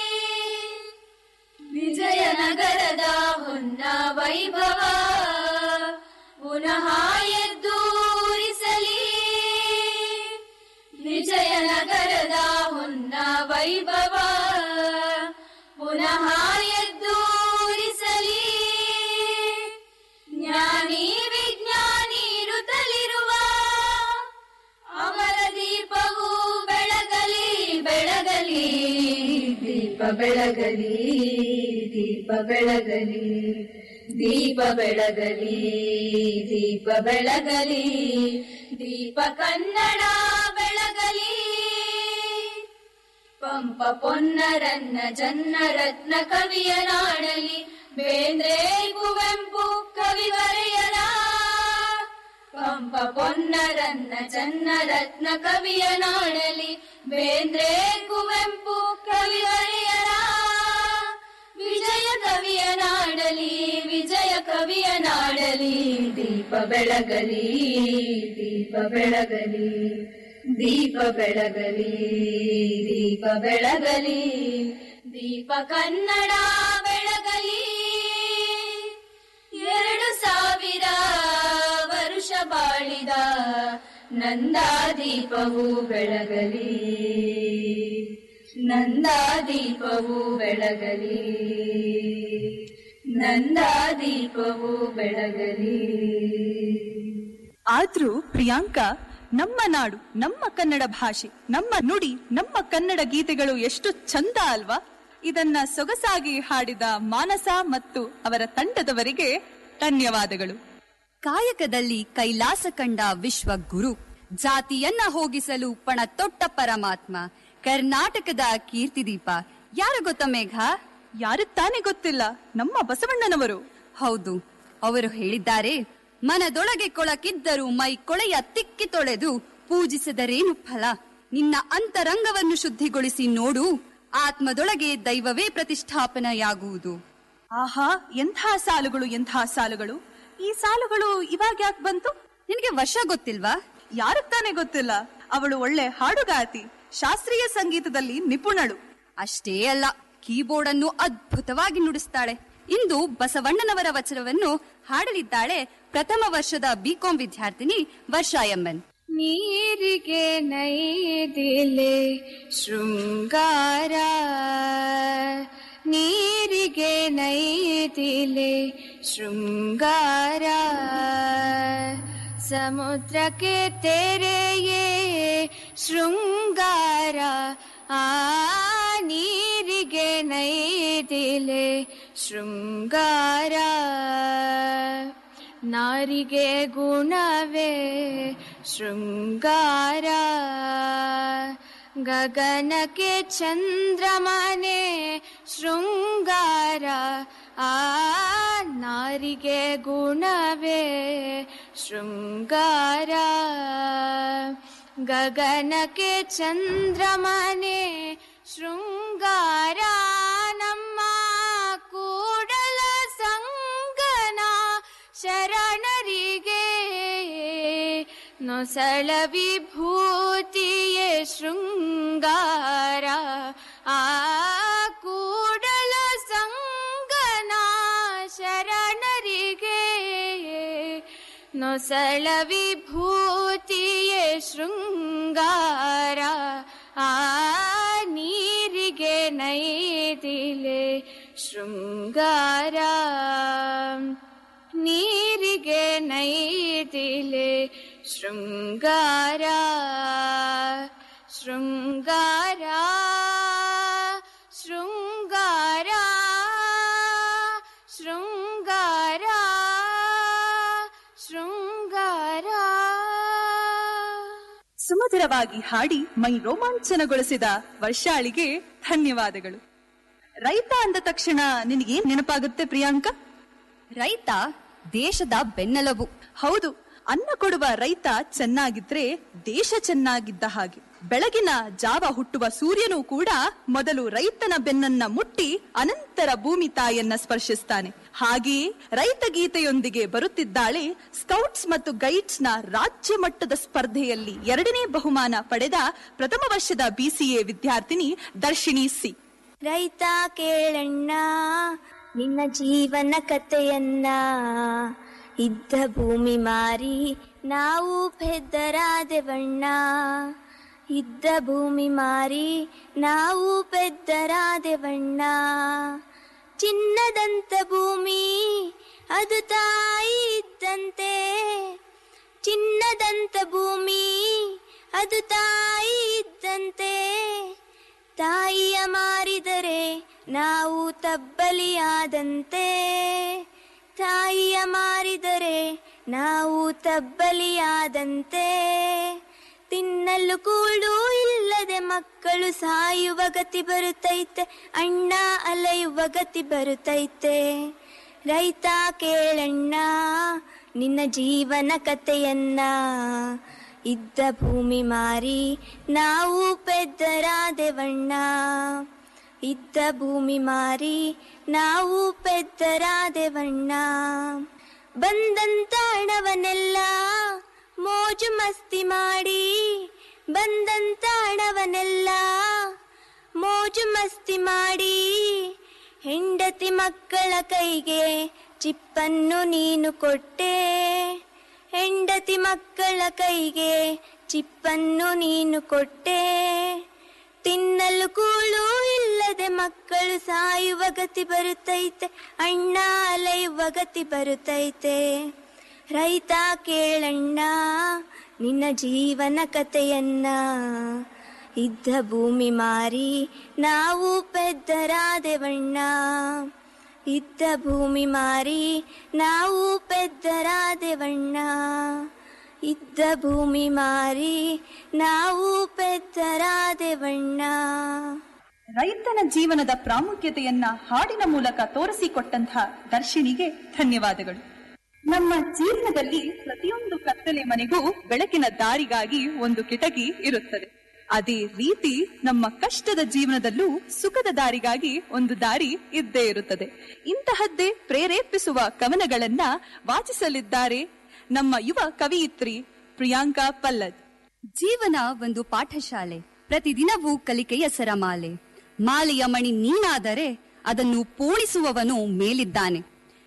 ವಿಜಯನಗರದ ಹೊನ್ನ ವೈಭವ ಪುನಃ ಎದ್ದೂರಿಸಲಿ ವಿಜಯನಗರದ ಹೊನ್ನ ವೈಭವ ಪುನಃ ಎದ್ದೂರಿಸಲಿ ಜ್ಞಾನಿ ವಿಜ್ಞಾನಿ ಇರುತ್ತಲಿರುವ ಅವರ ದೀಪವು ಬೆಳಗಲಿ ಬೆಳಗಲಿ ದೀಪ ಬೆಳಗಲಿ ದೀಪ ಬೆಳಗಲಿ ದೀಪ ಬೆಳಗಲಿ ದೀಪ ಬೆಳಗಲಿ ದೀಪ ಕನ್ನಡ ಬೆಳಗಲಿ ಪಂಪ ಪೊನ್ನರನ್ನ ಜನ್ನ ರತ್ನ ಕವಿಯ ನಾಡಲಿ ಬೇಂದ್ರೆ ಕುವೆಂಪು ಕವಿವರೆಯರ ಪಂಪ ಪೊನ್ನರನ್ನ ಜನ್ನ ರತ್ನ ಕವಿಯ ನಾಡಲಿ ಬೇಂದ್ರೆ ಕುವೆಂಪು ಕವಿವರೆಯರ ವಿಜಯ ಕವಿಯ ನಾಡಲಿ ವಿಜಯ ಕವಿಯ ನಾಡಲಿ ದೀಪ ಬೆಳಗಲಿ ದೀಪ ಬೆಳಗಲಿ ದೀಪ ಬೆಳಗಲಿ ದೀಪ ಬೆಳಗಲಿ ದೀಪ ಕನ್ನಡ ಬೆಳಗಲಿ ಎರಡು ಸಾವಿರ ವರುಷ ಬಾಳಿದ ನಂದ ದೀಪವು ಬೆಳಗಲಿ ನಂದ ದೀಪವು ಬೆಳಗಲಿ ನಂದ ದೀಪವು ಬೆಳಗಲಿ ಆದ್ರೂ ಪ್ರಿಯಾಂಕಾ ನಮ್ಮ ನಾಡು ನಮ್ಮ ಕನ್ನಡ ಭಾಷೆ ನಮ್ಮ ನುಡಿ ನಮ್ಮ ಕನ್ನಡ ಗೀತೆಗಳು ಎಷ್ಟು ಚಂದ ಅಲ್ವಾ ಇದನ್ನ ಸೊಗಸಾಗಿ ಹಾಡಿದ ಮಾನಸ ಮತ್ತು ಅವರ ತಂಡದವರಿಗೆ ಧನ್ಯವಾದಗಳು ಕಾಯಕದಲ್ಲಿ ಕೈಲಾಸ ಕಂಡ ವಿಶ್ವ ಗುರು ಜಾತಿಯನ್ನ ಹೋಗಿಸಲು ಪಣ ತೊಟ್ಟ ಪರಮಾತ್ಮ ಕರ್ನಾಟಕದ ಕೀರ್ತಿದೀಪ ಯಾರು ಗೊತ್ತ ಮೇಘ ಯಾರು ತಾನೇ ಗೊತ್ತಿಲ್ಲ ನಮ್ಮ ಬಸವಣ್ಣನವರು ಹೌದು ಅವರು ಹೇಳಿದ್ದಾರೆ ಮನದೊಳಗೆ ಕೊಳಕಿದ್ದರೂ ಮೈ ಕೊಳೆಯ ತಿಕ್ಕಿ ತೊಳೆದು ಪೂಜಿಸಿದರೇನು ಫಲ ನಿನ್ನ ಅಂತರಂಗವನ್ನು ಶುದ್ಧಿಗೊಳಿಸಿ ನೋಡು ಆತ್ಮದೊಳಗೆ ದೈವವೇ ಪ್ರತಿಷ್ಠಾಪನೆಯಾಗುವುದು ಆಹಾ ಎಂಥ ಸಾಲುಗಳು ಎಂಥ ಸಾಲುಗಳು ಈ ಸಾಲುಗಳು ಇವಾಗ ಯಾಕೆ ಬಂತು ನಿನಗೆ ವರ್ಷ ಗೊತ್ತಿಲ್ವಾ ಯಾರು ತಾನೇ ಗೊತ್ತಿಲ್ಲ ಅವಳು ಒಳ್ಳೆ ಹಾಡುಗಾತಿ ಶಾಸ್ತ್ರೀಯ ಸಂಗೀತದಲ್ಲಿ ನಿಪುಣಳು ಅಷ್ಟೇ ಅಲ್ಲ ಕೀಬೋರ್ಡ್ ಅನ್ನು ಅದ್ಭುತವಾಗಿ ನುಡಿಸ್ತಾಳೆ ಇಂದು ಬಸವಣ್ಣನವರ ವಚನವನ್ನು ಹಾಡಲಿದ್ದಾಳೆ ಪ್ರಥಮ ವರ್ಷದ ಬಿಕಾಂ ವಿದ್ಯಾರ್ಥಿನಿ ವರ್ಷಾ ಎಮ್ಮನ್ ನೀರಿಗೆ ನೈದಿಲೆ ಶೃಂಗಾರ ನೀರಿಗೆ ನೈದಿಲೆ ಶೃಂಗಾರ ಸಮುದ್ರಕ್ಕೆ ತೆರೆಯೇ ಶೃಂಗಾರ ಆ ನೀರಿಗೆ ನೈದಿಲೆ ಶೃಂಗಾರ ನಾರಿಗೆ ಗುಣವೇ ಶೃಂಗಾರ ಗಗನಕ್ಕೆ ಚಂದ್ರಮನೆ ಶೃಂಗಾರ ಆ ನಾರಿಗೆ ಗುಣವೇ ಶೃಂಗಾರ ಗಗನಕ್ಕೆ ಚಂದ್ರಮನೆ ಶೃಂಗಾರ ನಮ್ಮ ಕೂಡಲ ಸಂಗನ ಶರಣರಿಗೆ ನೊಸಳ ವಿಭೂತಿಯೇ ಶೃಂಗಾರ ಆ ಕೂಡಲ ಸಂಗನ ಶರಣರಿಗೆ ನೊಸಳ ವಿಭೂತಿಯೇ ಶೃಂಗಾರ ಆ ನೀರಿಗೆ ನೈದಿಲೆ ಶೃಂಗಾರ ನೀರಿಗೆ ನೈದಿಲೆ ಶೃಂಗಾರ ಶೃಂಗಾರ ಶೃಂಗಾರ ಶೃಂಗಾರ ಶೃಂಗಾರ ಸುಮಧುರವಾಗಿ ಹಾಡಿ ಮೈ ರೋಮಾಂಚನಗೊಳಿಸಿದ ವರ್ಷಾಳಿಗೆ ಧನ್ಯವಾದಗಳು ರೈತ ಅಂದ ತಕ್ಷಣ ನಿನಗೇನ್ ನೆನಪಾಗುತ್ತೆ ಪ್ರಿಯಾಂಕ ರೈತ ದೇಶದ ಬೆನ್ನೆಲುಬು ಹೌದು ಅನ್ನ ಕೊಡುವ ರೈತ ಚೆನ್ನಾಗಿದ್ರೆ ದೇಶ ಚೆನ್ನಾಗಿದ್ದ ಹಾಗೆ ಬೆಳಗಿನ ಜಾವ ಹುಟ್ಟುವ ಸೂರ್ಯನೂ ಕೂಡ ಮೊದಲು ರೈತನ ಬೆನ್ನನ್ನ ಮುಟ್ಟಿ ಅನಂತರ ಭೂಮಿ ತಾಯನ್ನ ಸ್ಪರ್ಶಿಸ್ತಾನೆ ಹಾಗೆಯೇ ರೈತ ಗೀತೆಯೊಂದಿಗೆ ಬರುತ್ತಿದ್ದಾಳೆ ಸ್ಕೌಟ್ಸ್ ಮತ್ತು ಗೈಡ್ಸ್ ನ ರಾಜ್ಯ ಮಟ್ಟದ ಸ್ಪರ್ಧೆಯಲ್ಲಿ ಎರಡನೇ ಬಹುಮಾನ ಪಡೆದ ಪ್ರಥಮ ವರ್ಷದ ಬಿಸಿಎ ವಿದ್ಯಾರ್ಥಿನಿ ದರ್ಶಿನಿ ಸಿ ರೈತ ಕೇಳಣ್ಣ ನಿನ್ನ ಜೀವನ ಕಥೆಯನ್ನ ಇದ್ದ ಭೂಮಿ ಮಾರಿ ನಾವು ಪೆದ್ದರಾದೆವಣ್ಣ ಇದ್ದ ಭೂಮಿ ಮಾರಿ ನಾವು ಪೆದ್ದರಾದೆವಣ್ಣ ಚಿನ್ನದಂತ ಭೂಮಿ ಅದು ತಾಯಿ ಇದ್ದಂತೆ ಚಿನ್ನದಂತ ಭೂಮಿ ಅದು ತಾಯಿ ಇದ್ದಂತೆ ತಾಯಿಯ ಮಾರಿದರೆ ನಾವು ತಬ್ಬಲಿಯಾದಂತೆ ತಾಯಿಯ ಮಾರಿದರೆ ನಾವು ತಬ್ಬಲಿಯಾದಂತೆ ತಿನ್ನಲು ಕೂಳು ಇಲ್ಲದೆ ಮಕ್ಕಳು ಸಾಯುವ ಗತಿ ಬರುತ್ತೈತೆ ಅಣ್ಣ ಅಲೆಯುವ ಗತಿ ಬರುತ್ತೈತೆ ರೈತ ಕೇಳಣ್ಣ ನಿನ್ನ ಜೀವನ ಕಥೆಯನ್ನ ಇದ್ದ ಭೂಮಿ ಮಾರಿ ನಾವು ಪೆದ್ದರಾದೆವಣ್ಣ ಇದ್ದ ಭೂಮಿ ಮಾರಿ ನಾವು ಪೆದ್ದರಾದೆವಣ್ಣ ಬಂದಂತ ಹಣವನ್ನೆಲ್ಲ ಮೋಜು ಮಸ್ತಿ ಮಾಡಿ ಬಂದಂತ ಹಣವನ್ನೆಲ್ಲ ಮೋಜು ಮಸ್ತಿ ಮಾಡಿ ಹೆಂಡತಿ ಮಕ್ಕಳ ಕೈಗೆ ಚಿಪ್ಪನ್ನು ನೀನು ಕೊಟ್ಟೆ ಹೆಂಡತಿ ಮಕ್ಕಳ ಕೈಗೆ ಚಿಪ್ಪನ್ನು ನೀನು ಕೊಟ್ಟೆ ತಿನ್ನಲು ಕೂಳು ಇಲ್ಲದೆ ಮಕ್ಕಳು ಸಾಯುವ ಗತಿ ಬರುತ್ತೈತೆ ಅಣ್ಣ ಅಲೆಯುವ ಗತಿ ಬರುತ್ತೈತೆ ರೈತ ಕೇಳಣ್ಣ ನಿನ್ನ ಜೀವನ ಕಥೆಯನ್ನ ಇದ್ದ ಭೂಮಿ ಮಾರಿ ನಾವು ಪೆದ್ದರಾದೆವಣ್ಣ ಇದ್ದ ಭೂಮಿ ಮಾರಿ ನಾವು ಪೆದ್ದರಾದೆವಣ್ಣ ಇದ್ದ ಭೂಮಿ ಮಾರಿ ನಾವು ಪೆದ್ದರಾದೆವಣ್ಣ ರೈತನ ಜೀವನದ ಪ್ರಾಮುಖ್ಯತೆಯನ್ನ ಹಾಡಿನ ಮೂಲಕ ತೋರಿಸಿಕೊಟ್ಟಂತಹ ದರ್ಶಿನಿಗೆ ಧನ್ಯವಾದಗಳು ನಮ್ಮ ಜೀವನದಲ್ಲಿ ಪ್ರತಿಯೊಂದು ಕತ್ತಲೆ ಮನೆಗೂ ಬೆಳಕಿನ ದಾರಿಗಾಗಿ ಒಂದು ಕಿಟಕಿ ಇರುತ್ತದೆ ಅದೇ ರೀತಿ ನಮ್ಮ ಕಷ್ಟದ ಜೀವನದಲ್ಲೂ ಸುಖದ ದಾರಿಗಾಗಿ ಒಂದು ದಾರಿ ಇದ್ದೇ ಇರುತ್ತದೆ ಇಂತಹದ್ದೇ ಪ್ರೇರೇಪಿಸುವ ಕವನಗಳನ್ನ ವಾಚಿಸಲಿದ್ದಾರೆ ನಮ್ಮ ಯುವ ಕವಿಯಿತ್ರಿ ಪ್ರಿಯಾಂಕಾ ಪಲ್ಲದ್ ಜೀವನ ಒಂದು ಪಾಠಶಾಲೆ ಪ್ರತಿದಿನವೂ ಕಲಿಕೆಯ ಸರಮಾಲೆ ಮಾಲೆಯ ಮಣಿ ನೀನಾದರೆ ಅದನ್ನು ಪೋಣಿಸುವವನು ಮೇಲಿದ್ದಾನೆ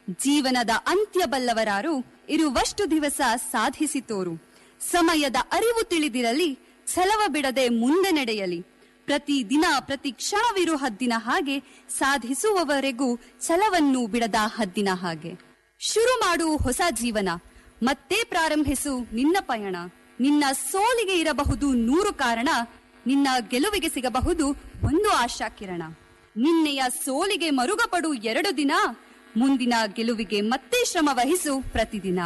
ಜೀವನದ ಅಂತ್ಯ ಬಲ್ಲವರಾರು ಇರುವಷ್ಟು ದಿವಸ ಸಾಧಿಸಿ ತೋರು ಸಮಯದ ಅರಿವು ತಿಳಿದಿರಲಿ ಛಲವ ಬಿಡದೆ ಮುಂದೆ ನಡೆಯಲಿ ಪ್ರತಿ ದಿನ ಪ್ರತಿ ಕ್ಷಣವಿರು ಹದ್ದಿನ ಹಾಗೆ ಸಾಧಿಸುವವರೆಗೂ ಛಲವನ್ನು ಬಿಡದ ಹದ್ದಿನ ಹಾಗೆ ಶುರು ಮಾಡು ಹೊಸ ಜೀವನ ಮತ್ತೆ ಪ್ರಾರಂಭಿಸು ನಿನ್ನ ಪಯಣ ನಿನ್ನ ಸೋಲಿಗೆ ಇರಬಹುದು ನೂರು ಕಾರಣ ನಿನ್ನ ಗೆಲುವಿಗೆ ಸಿಗಬಹುದು ಒಂದು ಆಶಾ ಕಿರಣ ನಿನ್ನೆಯ ಸೋಲಿಗೆ ಮರುಗಪಡು ಎರಡು ದಿನ ಮುಂದಿನ ಗೆಲುವಿಗೆ ಮತ್ತೆ ಶ್ರಮ ವಹಿಸು ಪ್ರತಿದಿನ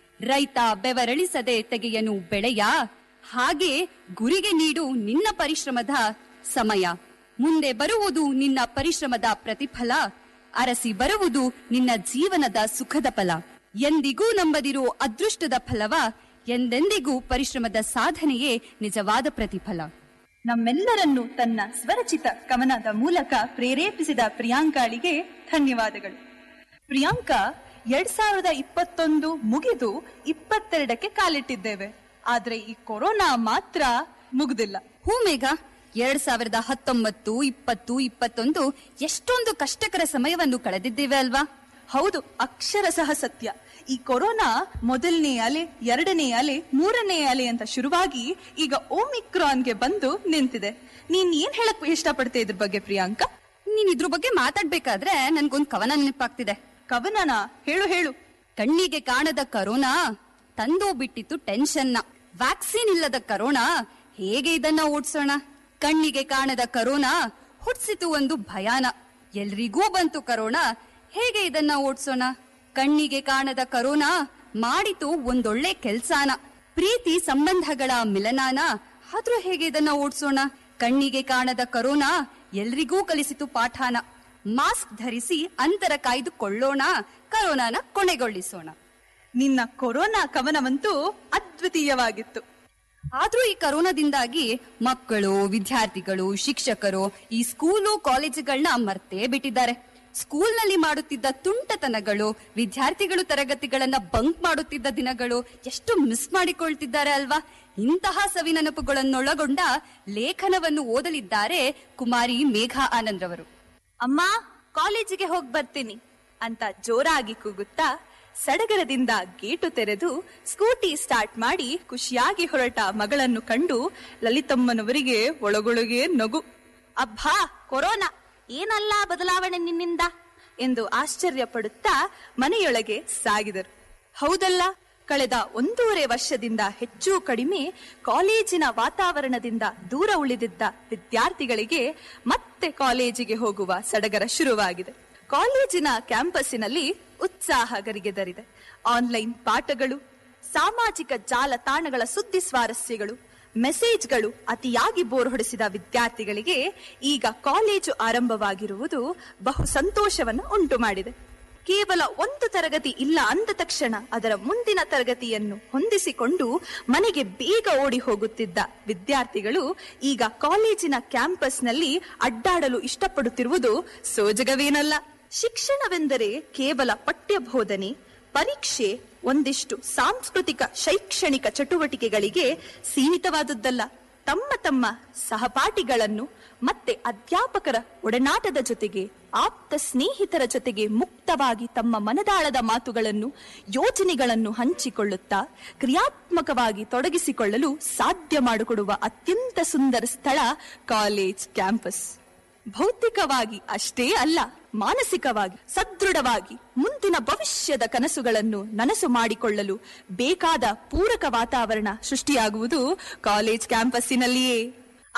ರೈತ ಬೆವರಳಿಸದೆ ತೆಗೆಯನು ಬೆಳೆಯ ಹಾಗೆ ಗುರಿಗೆ ನೀಡು ನಿನ್ನ ಪರಿಶ್ರಮದ ಸಮಯ ಮುಂದೆ ಬರುವುದು ನಿನ್ನ ಪರಿಶ್ರಮದ ಪ್ರತಿಫಲ ಅರಸಿ ಬರುವುದು ನಿನ್ನ ಜೀವನದ ಸುಖದ ಫಲ ಎಂದಿಗೂ ನಂಬದಿರೋ ಅದೃಷ್ಟದ ಫಲವ ಎಂದೆಂದಿಗೂ ಪರಿಶ್ರಮದ ಸಾಧನೆಯೇ ನಿಜವಾದ ಪ್ರತಿಫಲ ನಮ್ಮೆಲ್ಲರನ್ನು ತನ್ನ ಸ್ವರಚಿತ ಕವನದ ಮೂಲಕ ಪ್ರೇರೇಪಿಸಿದ ಪ್ರಿಯಾಂಕಾಳಿಗೆ ಧನ್ಯವಾದಗಳು ಪ್ರಿಯಾಂಕಾ ಎರಡ್ ಸಾವಿರದ ಇಪ್ಪತ್ತೊಂದು ಮುಗಿದು ಇಪ್ಪತ್ತೆರಡಕ್ಕೆ ಕಾಲಿಟ್ಟಿದ್ದೇವೆ ಆದ್ರೆ ಈ ಕೊರೋನಾ ಮಾತ್ರ ಮುಗುದಿಲ್ಲ ಹೂ ಮೇಘ ಎರಡ್ ಸಾವಿರದ ಹತ್ತೊಂಬತ್ತು ಇಪ್ಪತ್ತು ಇಪ್ಪತ್ತೊಂದು ಎಷ್ಟೊಂದು ಕಷ್ಟಕರ ಸಮಯವನ್ನು ಕಳೆದಿದ್ದೇವೆ ಅಲ್ವಾ ಹೌದು ಅಕ್ಷರಶಃ ಸತ್ಯ ಈ ಕೊರೋನಾ ಮೊದಲನೇ ಅಲೆ ಎರಡನೇ ಅಲೆ ಮೂರನೇ ಅಲೆ ಅಂತ ಶುರುವಾಗಿ ಈಗ ಓಮಿಕ್ರಾನ್ಗೆ ಬಂದು ನಿಂತಿದೆ ನೀನ್ ಏನ್ ಹೇಳಕ್ ಇಷ್ಟಪಡ್ತೆ ಇದ್ರ ಬಗ್ಗೆ ಪ್ರಿಯಾಂಕಾ ನೀನ್ ಇದ್ರ ಬಗ್ಗೆ ಮಾತಾಡ್ಬೇಕಾದ್ರೆ ನನ್ಗೊಂದ್ ಕವನ ನೆನಪಾಗ್ತಿದೆ ಕವನನ ಹೇಳು ಹೇಳು ಕಣ್ಣಿಗೆ ಕಾಣದ ಕರೋನಾ ತಂದು ಬಿಟ್ಟಿತ್ತು ಟೆನ್ಷನ್ನ ವ್ಯಾಕ್ಸಿನ್ ಇಲ್ಲದ ಕರೋನಾ ಹೇಗೆ ಇದನ್ನ ಓಡಿಸೋಣ ಕಣ್ಣಿಗೆ ಕಾಣದ ಕರೋನಾ ಹುಟ್ಸಿತು ಒಂದು ಭಯಾನ ಎಲ್ರಿಗೂ ಬಂತು ಕರೋನಾ ಹೇಗೆ ಇದನ್ನ ಓಡಿಸೋಣ ಕಣ್ಣಿಗೆ ಕಾಣದ ಕರೋನಾ ಮಾಡಿತು ಒಂದೊಳ್ಳೆ ಕೆಲ್ಸಾನ ಪ್ರೀತಿ ಸಂಬಂಧಗಳ ಮಿಲನಾನ ಆದ್ರೂ ಹೇಗೆ ಇದನ್ನ ಓಡಿಸೋಣ ಕಣ್ಣಿಗೆ ಕಾಣದ ಕರೋನಾ ಎಲ್ರಿಗೂ ಕಲಿಸಿತು ಪಾಠಾನ ಮಾಸ್ಕ್ ಧರಿಸಿ ಅಂತರ ಕಾಯ್ದುಕೊಳ್ಳೋಣ ಕರೋನಾನ ಕೊನೆಗೊಳಿಸೋಣ ನಿನ್ನ ಕೊರೋನಾ ಕವನವಂತೂ ಅದ್ವಿತೀಯವಾಗಿತ್ತು ಆದ್ರೂ ಈ ಕರೋನಾದಿಂದಾಗಿ ಮಕ್ಕಳು ವಿದ್ಯಾರ್ಥಿಗಳು ಶಿಕ್ಷಕರು ಈ ಸ್ಕೂಲು ಕಾಲೇಜುಗಳನ್ನ ಮರ್ತೇ ಬಿಟ್ಟಿದ್ದಾರೆ ಸ್ಕೂಲ್ನಲ್ಲಿ ಮಾಡುತ್ತಿದ್ದ ತುಂಟತನಗಳು ವಿದ್ಯಾರ್ಥಿಗಳು ತರಗತಿಗಳನ್ನ ಬಂಕ್ ಮಾಡುತ್ತಿದ್ದ ದಿನಗಳು ಎಷ್ಟು ಮಿಸ್ ಮಾಡಿಕೊಳ್ತಿದ್ದಾರೆ ಅಲ್ವಾ ಇಂತಹ ಸವಿ ನೆನಪುಗಳನ್ನೊಳಗೊಂಡ ಲೇಖನವನ್ನು ಓದಲಿದ್ದಾರೆ ಕುಮಾರಿ ಮೇಘಾ ಆನಂದ್ ರವರು ಅಮ್ಮ ಕಾಲೇಜಿಗೆ ಹೋಗ್ ಬರ್ತೀನಿ ಅಂತ ಜೋರಾಗಿ ಕೂಗುತ್ತಾ ಸಡಗರದಿಂದ ಗೇಟು ತೆರೆದು ಸ್ಕೂಟಿ ಸ್ಟಾರ್ಟ್ ಮಾಡಿ ಖುಷಿಯಾಗಿ ಹೊರಟ ಮಗಳನ್ನು ಕಂಡು ಲಲಿತಮ್ಮನವರಿಗೆ ಒಳಗೊಳಗೆ ನಗು ಅಬ್ಬಾ ಕೊರೋನಾ ಏನಲ್ಲ ಬದಲಾವಣೆ ನಿನ್ನಿಂದ ಎಂದು ಆಶ್ಚರ್ಯ ಪಡುತ್ತಾ ಮನೆಯೊಳಗೆ ಸಾಗಿದರು ಹೌದಲ್ಲ ಕಳೆದ ಒಂದೂವರೆ ವರ್ಷದಿಂದ ಹೆಚ್ಚು ಕಡಿಮೆ ಕಾಲೇಜಿನ ವಾತಾವರಣದಿಂದ ದೂರ ಉಳಿದಿದ್ದ ವಿದ್ಯಾರ್ಥಿಗಳಿಗೆ ಮತ್ತೆ ಕಾಲೇಜಿಗೆ ಹೋಗುವ ಸಡಗರ ಶುರುವಾಗಿದೆ ಕಾಲೇಜಿನ ಕ್ಯಾಂಪಸ್ಸಿನಲ್ಲಿ ಉತ್ಸಾಹ ಗರಿಗೆದರಿದೆ ಆನ್ಲೈನ್ ಪಾಠಗಳು ಸಾಮಾಜಿಕ ಜಾಲತಾಣಗಳ ಸುದ್ದಿ ಸ್ವಾರಸ್ಯಗಳು ಮೆಸೇಜ್ಗಳು ಅತಿಯಾಗಿ ಬೋರ್ ಹೊಡೆಸಿದ ವಿದ್ಯಾರ್ಥಿಗಳಿಗೆ ಈಗ ಕಾಲೇಜು ಆರಂಭವಾಗಿರುವುದು ಬಹು ಸಂತೋಷವನ್ನು ಉಂಟು ಮಾಡಿದೆ ಕೇವಲ ಒಂದು ತರಗತಿ ಇಲ್ಲ ಅಂದ ತಕ್ಷಣ ಅದರ ಮುಂದಿನ ತರಗತಿಯನ್ನು ಹೊಂದಿಸಿಕೊಂಡು ಮನೆಗೆ ಬೇಗ ಓಡಿ ಹೋಗುತ್ತಿದ್ದ ವಿದ್ಯಾರ್ಥಿಗಳು ಈಗ ಕಾಲೇಜಿನ ಕ್ಯಾಂಪಸ್ನಲ್ಲಿ ಅಡ್ಡಾಡಲು ಇಷ್ಟಪಡುತ್ತಿರುವುದು ಸೋಜಗವೇನಲ್ಲ ಶಿಕ್ಷಣವೆಂದರೆ ಕೇವಲ ಪಠ್ಯ ಬೋಧನೆ ಪರೀಕ್ಷೆ ಒಂದಿಷ್ಟು ಸಾಂಸ್ಕೃತಿಕ ಶೈಕ್ಷಣಿಕ ಚಟುವಟಿಕೆಗಳಿಗೆ ಸೀಮಿತವಾದದ್ದಲ್ಲ ತಮ್ಮ ತಮ್ಮ ಸಹಪಾಠಿಗಳನ್ನು ಮತ್ತೆ ಅಧ್ಯಾಪಕರ ಒಡನಾಟದ ಜೊತೆಗೆ ಆಪ್ತ ಸ್ನೇಹಿತರ ಜೊತೆಗೆ ಮುಕ್ತವಾಗಿ ತಮ್ಮ ಮನದಾಳದ ಮಾತುಗಳನ್ನು ಯೋಚನೆಗಳನ್ನು ಹಂಚಿಕೊಳ್ಳುತ್ತಾ ಕ್ರಿಯಾತ್ಮಕವಾಗಿ ತೊಡಗಿಸಿಕೊಳ್ಳಲು ಸಾಧ್ಯ ಮಾಡಿಕೊಡುವ ಅತ್ಯಂತ ಸುಂದರ ಸ್ಥಳ ಕಾಲೇಜ್ ಕ್ಯಾಂಪಸ್ ಭೌತಿಕವಾಗಿ ಅಷ್ಟೇ ಅಲ್ಲ ಮಾನಸಿಕವಾಗಿ ಸದೃಢವಾಗಿ ಮುಂದಿನ ಭವಿಷ್ಯದ ಕನಸುಗಳನ್ನು ನನಸು ಮಾಡಿಕೊಳ್ಳಲು ಬೇಕಾದ ಪೂರಕ ವಾತಾವರಣ ಸೃಷ್ಟಿಯಾಗುವುದು ಕಾಲೇಜ್ ಕ್ಯಾಂಪಸ್ಸಿನಲ್ಲಿಯೇ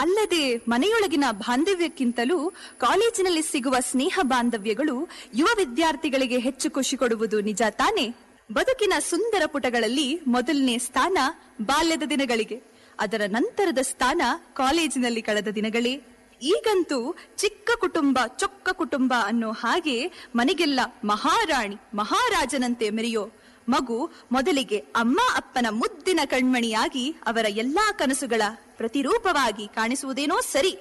ಅಲ್ಲದೆ ಮನೆಯೊಳಗಿನ ಬಾಂಧವ್ಯಕ್ಕಿಂತಲೂ ಕಾಲೇಜಿನಲ್ಲಿ ಸಿಗುವ ಸ್ನೇಹ ಬಾಂಧವ್ಯಗಳು ಯುವ ವಿದ್ಯಾರ್ಥಿಗಳಿಗೆ ಹೆಚ್ಚು ಖುಷಿ ಕೊಡುವುದು ನಿಜ ತಾನೆ ಬದುಕಿನ ಸುಂದರ ಪುಟಗಳಲ್ಲಿ ಮೊದಲನೇ ಸ್ಥಾನ ಬಾಲ್ಯದ ದಿನಗಳಿಗೆ ಅದರ ನಂತರದ ಸ್ಥಾನ ಕಾಲೇಜಿನಲ್ಲಿ ಕಳೆದ ದಿನಗಳೇ ಈಗಂತೂ ಚಿಕ್ಕ ಕುಟುಂಬ ಚೊಕ್ಕ ಕುಟುಂಬ ಅನ್ನೋ ಹಾಗೆ ಮನೆಗೆಲ್ಲ ಮಹಾರಾಣಿ ಮಹಾರಾಜನಂತೆ ಮೆರೆಯೋ ಮಗು ಮೊದಲಿಗೆ ಅಮ್ಮ ಅಪ್ಪನ ಮುದ್ದಿನ ಕಣ್ಮಣಿಯಾಗಿ ಅವರ ಎಲ್ಲಾ ಕನಸುಗಳ ಪ್ರತಿರೂಪವಾಗಿ ಕಾಣಿಸುವುದೇನೋ ಸರಿ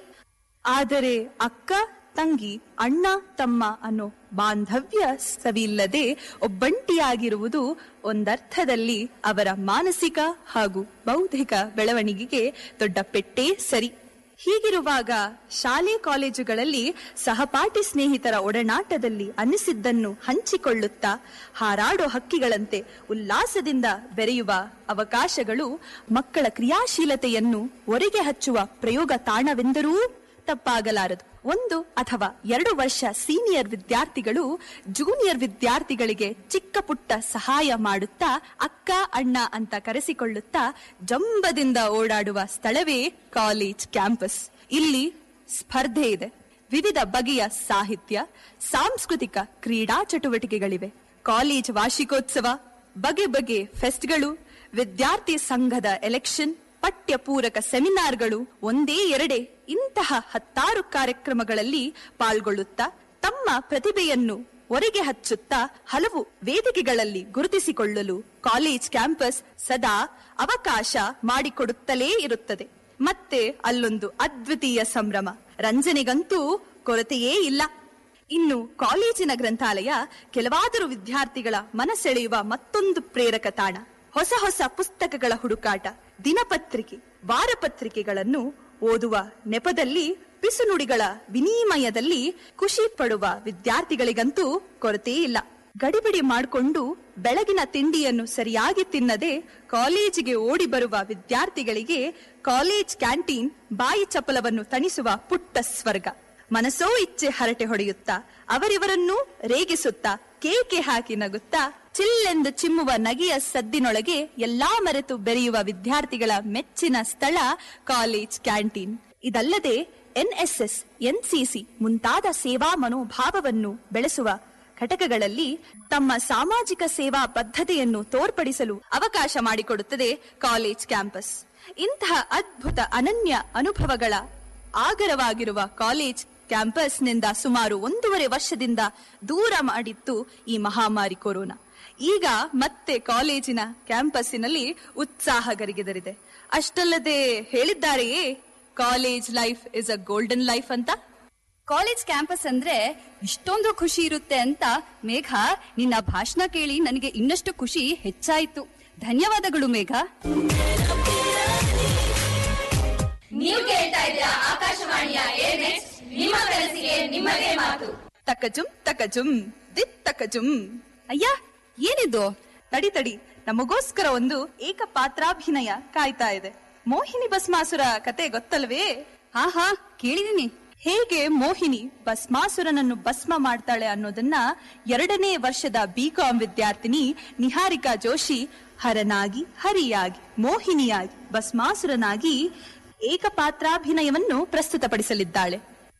ಆದರೆ ಅಕ್ಕ ತಂಗಿ ಅಣ್ಣ ತಮ್ಮ ಅನ್ನೋ ಬಾಂಧವ್ಯ ಸವಿಲ್ಲದೆ ಒಬ್ಬಂಟಿಯಾಗಿರುವುದು ಒಂದರ್ಥದಲ್ಲಿ ಅವರ ಮಾನಸಿಕ ಹಾಗೂ ಬೌದ್ಧಿಕ ಬೆಳವಣಿಗೆಗೆ ದೊಡ್ಡ ಪೆಟ್ಟೇ ಸರಿ ಹೀಗಿರುವಾಗ ಶಾಲೆ ಕಾಲೇಜುಗಳಲ್ಲಿ ಸಹಪಾಠಿ ಸ್ನೇಹಿತರ ಒಡನಾಟದಲ್ಲಿ ಅನಿಸಿದ್ದನ್ನು ಹಂಚಿಕೊಳ್ಳುತ್ತಾ ಹಾರಾಡೋ ಹಕ್ಕಿಗಳಂತೆ ಉಲ್ಲಾಸದಿಂದ ಬೆರೆಯುವ ಅವಕಾಶಗಳು ಮಕ್ಕಳ ಕ್ರಿಯಾಶೀಲತೆಯನ್ನು ಒರೆಗೆ ಹಚ್ಚುವ ಪ್ರಯೋಗ ತಾಣವೆಂದರೂ ತಪ್ಪಾಗಲಾರದು ಒಂದು ಅಥವಾ ಎರಡು ವರ್ಷ ಸೀನಿಯರ್ ವಿದ್ಯಾರ್ಥಿಗಳು ಜೂನಿಯರ್ ವಿದ್ಯಾರ್ಥಿಗಳಿಗೆ ಚಿಕ್ಕ ಪುಟ್ಟ ಸಹಾಯ ಮಾಡುತ್ತಾ ಅಕ್ಕ ಅಣ್ಣ ಅಂತ ಕರೆಸಿಕೊಳ್ಳುತ್ತಾ ಜಂಬದಿಂದ ಓಡಾಡುವ ಸ್ಥಳವೇ ಕಾಲೇಜ್ ಕ್ಯಾಂಪಸ್ ಇಲ್ಲಿ ಸ್ಪರ್ಧೆ ಇದೆ ವಿವಿಧ ಬಗೆಯ ಸಾಹಿತ್ಯ ಸಾಂಸ್ಕೃತಿಕ ಕ್ರೀಡಾ ಚಟುವಟಿಕೆಗಳಿವೆ ಕಾಲೇಜ್ ವಾರ್ಷಿಕೋತ್ಸವ ಬಗೆ ಬಗೆ ಫೆಸ್ಟ್ಗಳು ವಿದ್ಯಾರ್ಥಿ ಸಂಘದ ಎಲೆಕ್ಷನ್ ಪಠ್ಯ ಪೂರಕ ಸೆಮಿನಾರ್ಗಳು ಒಂದೇ ಎರಡೇ ಇಂತಹ ಹತ್ತಾರು ಕಾರ್ಯಕ್ರಮಗಳಲ್ಲಿ ಪಾಲ್ಗೊಳ್ಳುತ್ತಾ ತಮ್ಮ ಪ್ರತಿಭೆಯನ್ನು ಹೊರಗೆ ಹಚ್ಚುತ್ತಾ ಹಲವು ವೇದಿಕೆಗಳಲ್ಲಿ ಗುರುತಿಸಿಕೊಳ್ಳಲು ಕಾಲೇಜ್ ಕ್ಯಾಂಪಸ್ ಸದಾ ಅವಕಾಶ ಮಾಡಿಕೊಡುತ್ತಲೇ ಇರುತ್ತದೆ ಮತ್ತೆ ಅಲ್ಲೊಂದು ಅದ್ವಿತೀಯ ಸಂಭ್ರಮ ರಂಜನೆಗಂತೂ ಕೊರತೆಯೇ ಇಲ್ಲ ಇನ್ನು ಕಾಲೇಜಿನ ಗ್ರಂಥಾಲಯ ಕೆಲವಾದರೂ ವಿದ್ಯಾರ್ಥಿಗಳ ಮನಸೆಳೆಯುವ ಮತ್ತೊಂದು ಪ್ರೇರಕ ತಾಣ ಹೊಸ ಹೊಸ ಪುಸ್ತಕಗಳ ಹುಡುಕಾಟ ದಿನಪತ್ರಿಕೆ ವಾರಪತ್ರಿಕೆಗಳನ್ನು ಓದುವ ನೆಪದಲ್ಲಿ ಪಿಸುನುಡಿಗಳ ವಿನಿಮಯದಲ್ಲಿ ಖುಷಿ ಪಡುವ ವಿದ್ಯಾರ್ಥಿಗಳಿಗಂತೂ ಕೊರತೆ ಇಲ್ಲ ಗಡಿಬಿಡಿ ಮಾಡಿಕೊಂಡು ಬೆಳಗಿನ ತಿಂಡಿಯನ್ನು ಸರಿಯಾಗಿ ತಿನ್ನದೆ ಕಾಲೇಜಿಗೆ ಓಡಿ ಬರುವ ವಿದ್ಯಾರ್ಥಿಗಳಿಗೆ ಕಾಲೇಜ್ ಕ್ಯಾಂಟೀನ್ ಬಾಯಿ ಚಪಲವನ್ನು ತಣಿಸುವ ಪುಟ್ಟ ಸ್ವರ್ಗ ಮನಸೋ ಇಚ್ಛೆ ಹರಟೆ ಹೊಡೆಯುತ್ತಾ ಅವರಿವರನ್ನು ರೇಗಿಸುತ್ತಾ ಕೇಕೆ ಹಾಕಿ ನಗುತ್ತಾ ಚಿಲ್ಲೆಂದು ಚಿಮ್ಮುವ ನಗೆಯ ಸದ್ದಿನೊಳಗೆ ಎಲ್ಲಾ ಮರೆತು ಬೆರೆಯುವ ವಿದ್ಯಾರ್ಥಿಗಳ ಮೆಚ್ಚಿನ ಸ್ಥಳ ಕಾಲೇಜ್ ಕ್ಯಾಂಟೀನ್ ಇದಲ್ಲದೆ ಎನ್ಎಸ್ಎಸ್ ಎನ್ಸಿಸಿ ಮುಂತಾದ ಸೇವಾ ಮನೋಭಾವವನ್ನು ಬೆಳೆಸುವ ಘಟಕಗಳಲ್ಲಿ ತಮ್ಮ ಸಾಮಾಜಿಕ ಸೇವಾ ಬದ್ಧತೆಯನ್ನು ತೋರ್ಪಡಿಸಲು ಅವಕಾಶ ಮಾಡಿಕೊಡುತ್ತದೆ ಕಾಲೇಜ್ ಕ್ಯಾಂಪಸ್ ಇಂತಹ ಅದ್ಭುತ ಅನನ್ಯ ಅನುಭವಗಳ ಆಗರವಾಗಿರುವ ಕಾಲೇಜ್ ಕ್ಯಾಂಪಸ್ನಿಂದ ಸುಮಾರು ಒಂದೂವರೆ ವರ್ಷದಿಂದ ದೂರ ಮಾಡಿತ್ತು ಈ ಮಹಾಮಾರಿ ಕೊರೋನಾ ಈಗ ಮತ್ತೆ ಕಾಲೇಜಿನ ಕ್ಯಾಂಪಸ್ಸಿನಲ್ಲಿ ಉತ್ಸಾಹ ಗರಿಗೆದರಿದೆ ಅಷ್ಟಲ್ಲದೆ ಹೇಳಿದ್ದಾರೆಯೇ college life is a golden life ಅಂತ ಕಾಲೇಜ್ ಕ್ಯಾಂಪಸ್ ಅಂದ್ರೆ ಇಷ್ಟೊಂದು ಖುಷಿ ಇರುತ್ತೆ ಅಂತ ಮೇಘ ನಿನ್ನ ಭಾಷಣ ಕೇಳಿ ನನಗೆ ಇನ್ನಷ್ಟು ಖುಷಿ ಹೆಚ್ಚಾಯಿತು ಧನ್ಯವಾದಗಳು ಮೇಘ ನೀವು ಕೇಳ್ತಾ ಇದ್ದೀರಾ ಆಕಾಶವಾಣಿಯ ಏರ್ ನೆಕ್ಸ್ಟ್ ನಿಮ್ಮ ಕನಸಿಗೆ ನಿಮ್ಮದೇ ಮಾತು ತಕಜುಂ ತಕಜುಂ ದಿತ್ ತಕಜುಂ ಅಯ್ಯ ಏನಿದು ತಡಿ ತಡಿ ನಮಗೋಸ್ಕರ ಒಂದು ಏಕಪಾತ್ರಾಭಿನಯ ಕಾಯ್ತಾ ಇದೆ ಮೋಹಿನಿ ಭಸ್ಮಾಸುರ ಕತೆ ಗೊತ್ತಲ್ವೇ ಹಾ ಹಾ ಕೇಳಿದೀನಿ ಹೇಗೆ ಮೋಹಿನಿ ಭಸ್ಮಾಸುರನನ್ನು ಭಸ್ಮ ಮಾಡ್ತಾಳೆ ಅನ್ನೋದನ್ನ ಎರಡನೇ ವರ್ಷದ ಬಿಕಾಂ ವಿದ್ಯಾರ್ಥಿನಿ ನಿಹಾರಿಕಾ ಜೋಶಿ ಹರನಾಗಿ ಹರಿಯಾಗಿ ಮೋಹಿನಿಯಾಗಿ ಭಸ್ಮಾಸುರನಾಗಿ ಏಕಪಾತ್ರಾಭಿನಯವನ್ನು ಪ್ರಸ್ತುತಪಡಿಸಲಿದ್ದಾಳೆ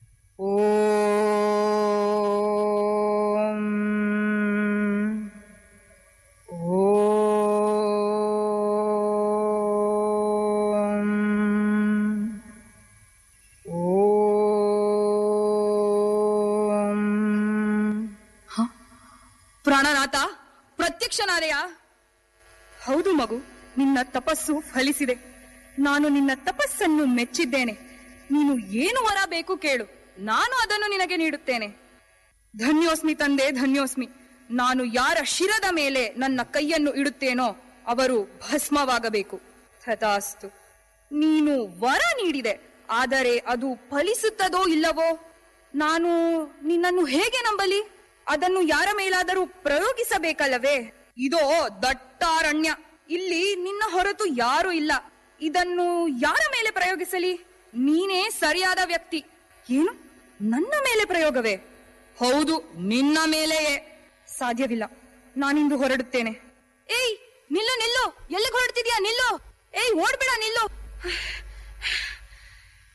ಪ್ರಾಣನಾಥ ಪ್ರತ್ಯಕ್ಷನಾದೆಯಾ ಹೌದು ಮಗು ನಿನ್ನ ತಪಸ್ಸು ಫಲಿಸಿದೆ ನಾನು ನಿನ್ನ ತಪಸ್ಸನ್ನು ಮೆಚ್ಚಿದ್ದೇನೆ ನೀನು ಏನು ವರ ಬೇಕು ಕೇಳು ನಾನು ಅದನ್ನು ನಿನಗೆ ನೀಡುತ್ತೇನೆ ಧನ್ಯೋಸ್ಮಿ ತಂದೆ ಧನ್ಯೋಸ್ಮಿ ನಾನು ಯಾರ ಶಿರದ ಮೇಲೆ ನನ್ನ ಕೈಯನ್ನು ಇಡುತ್ತೇನೋ ಅವರು ಭಸ್ಮವಾಗಬೇಕು ತಥಾಸ್ತು ನೀನು ವರ ನೀಡಿದೆ ಆದರೆ ಅದು ಫಲಿಸುತ್ತದೋ ಇಲ್ಲವೋ ನಾನು ನಿನ್ನನ್ನು ಹೇಗೆ ನಂಬಲಿ ಅದನ್ನು ಯಾರ ಮೇಲಾದರೂ ಪ್ರಯೋಗಿಸಬೇಕಲ್ಲವೇ ಇದೋ ದಟ್ಟಾರಣ್ಯ ಇಲ್ಲಿ ನಿನ್ನ ಹೊರತು ಯಾರು ಇಲ್ಲ ಇದನ್ನು ಯಾರ ಮೇಲೆ ಪ್ರಯೋಗಿಸಲಿ ನೀನೇ ಸರಿಯಾದ ವ್ಯಕ್ತಿ ಏನು ನನ್ನ ಮೇಲೆ ಪ್ರಯೋಗವೇ ಹೌದು ನಿನ್ನ ಮೇಲೆಯೇ ಸಾಧ್ಯವಿಲ್ಲ ನಾನಿಂದು ಹೊರಡುತ್ತೇನೆ ಏಯ್ ನಿಲ್ಲು ನಿಲ್ಲು ಎಲ್ಲಿಗೆ ಹೊರಡ್ತಿದ್ಯಾ ನಿಲ್ಲು ಏಯ್ ಓಡ್ಬೇಡ ನಿಲ್ಲು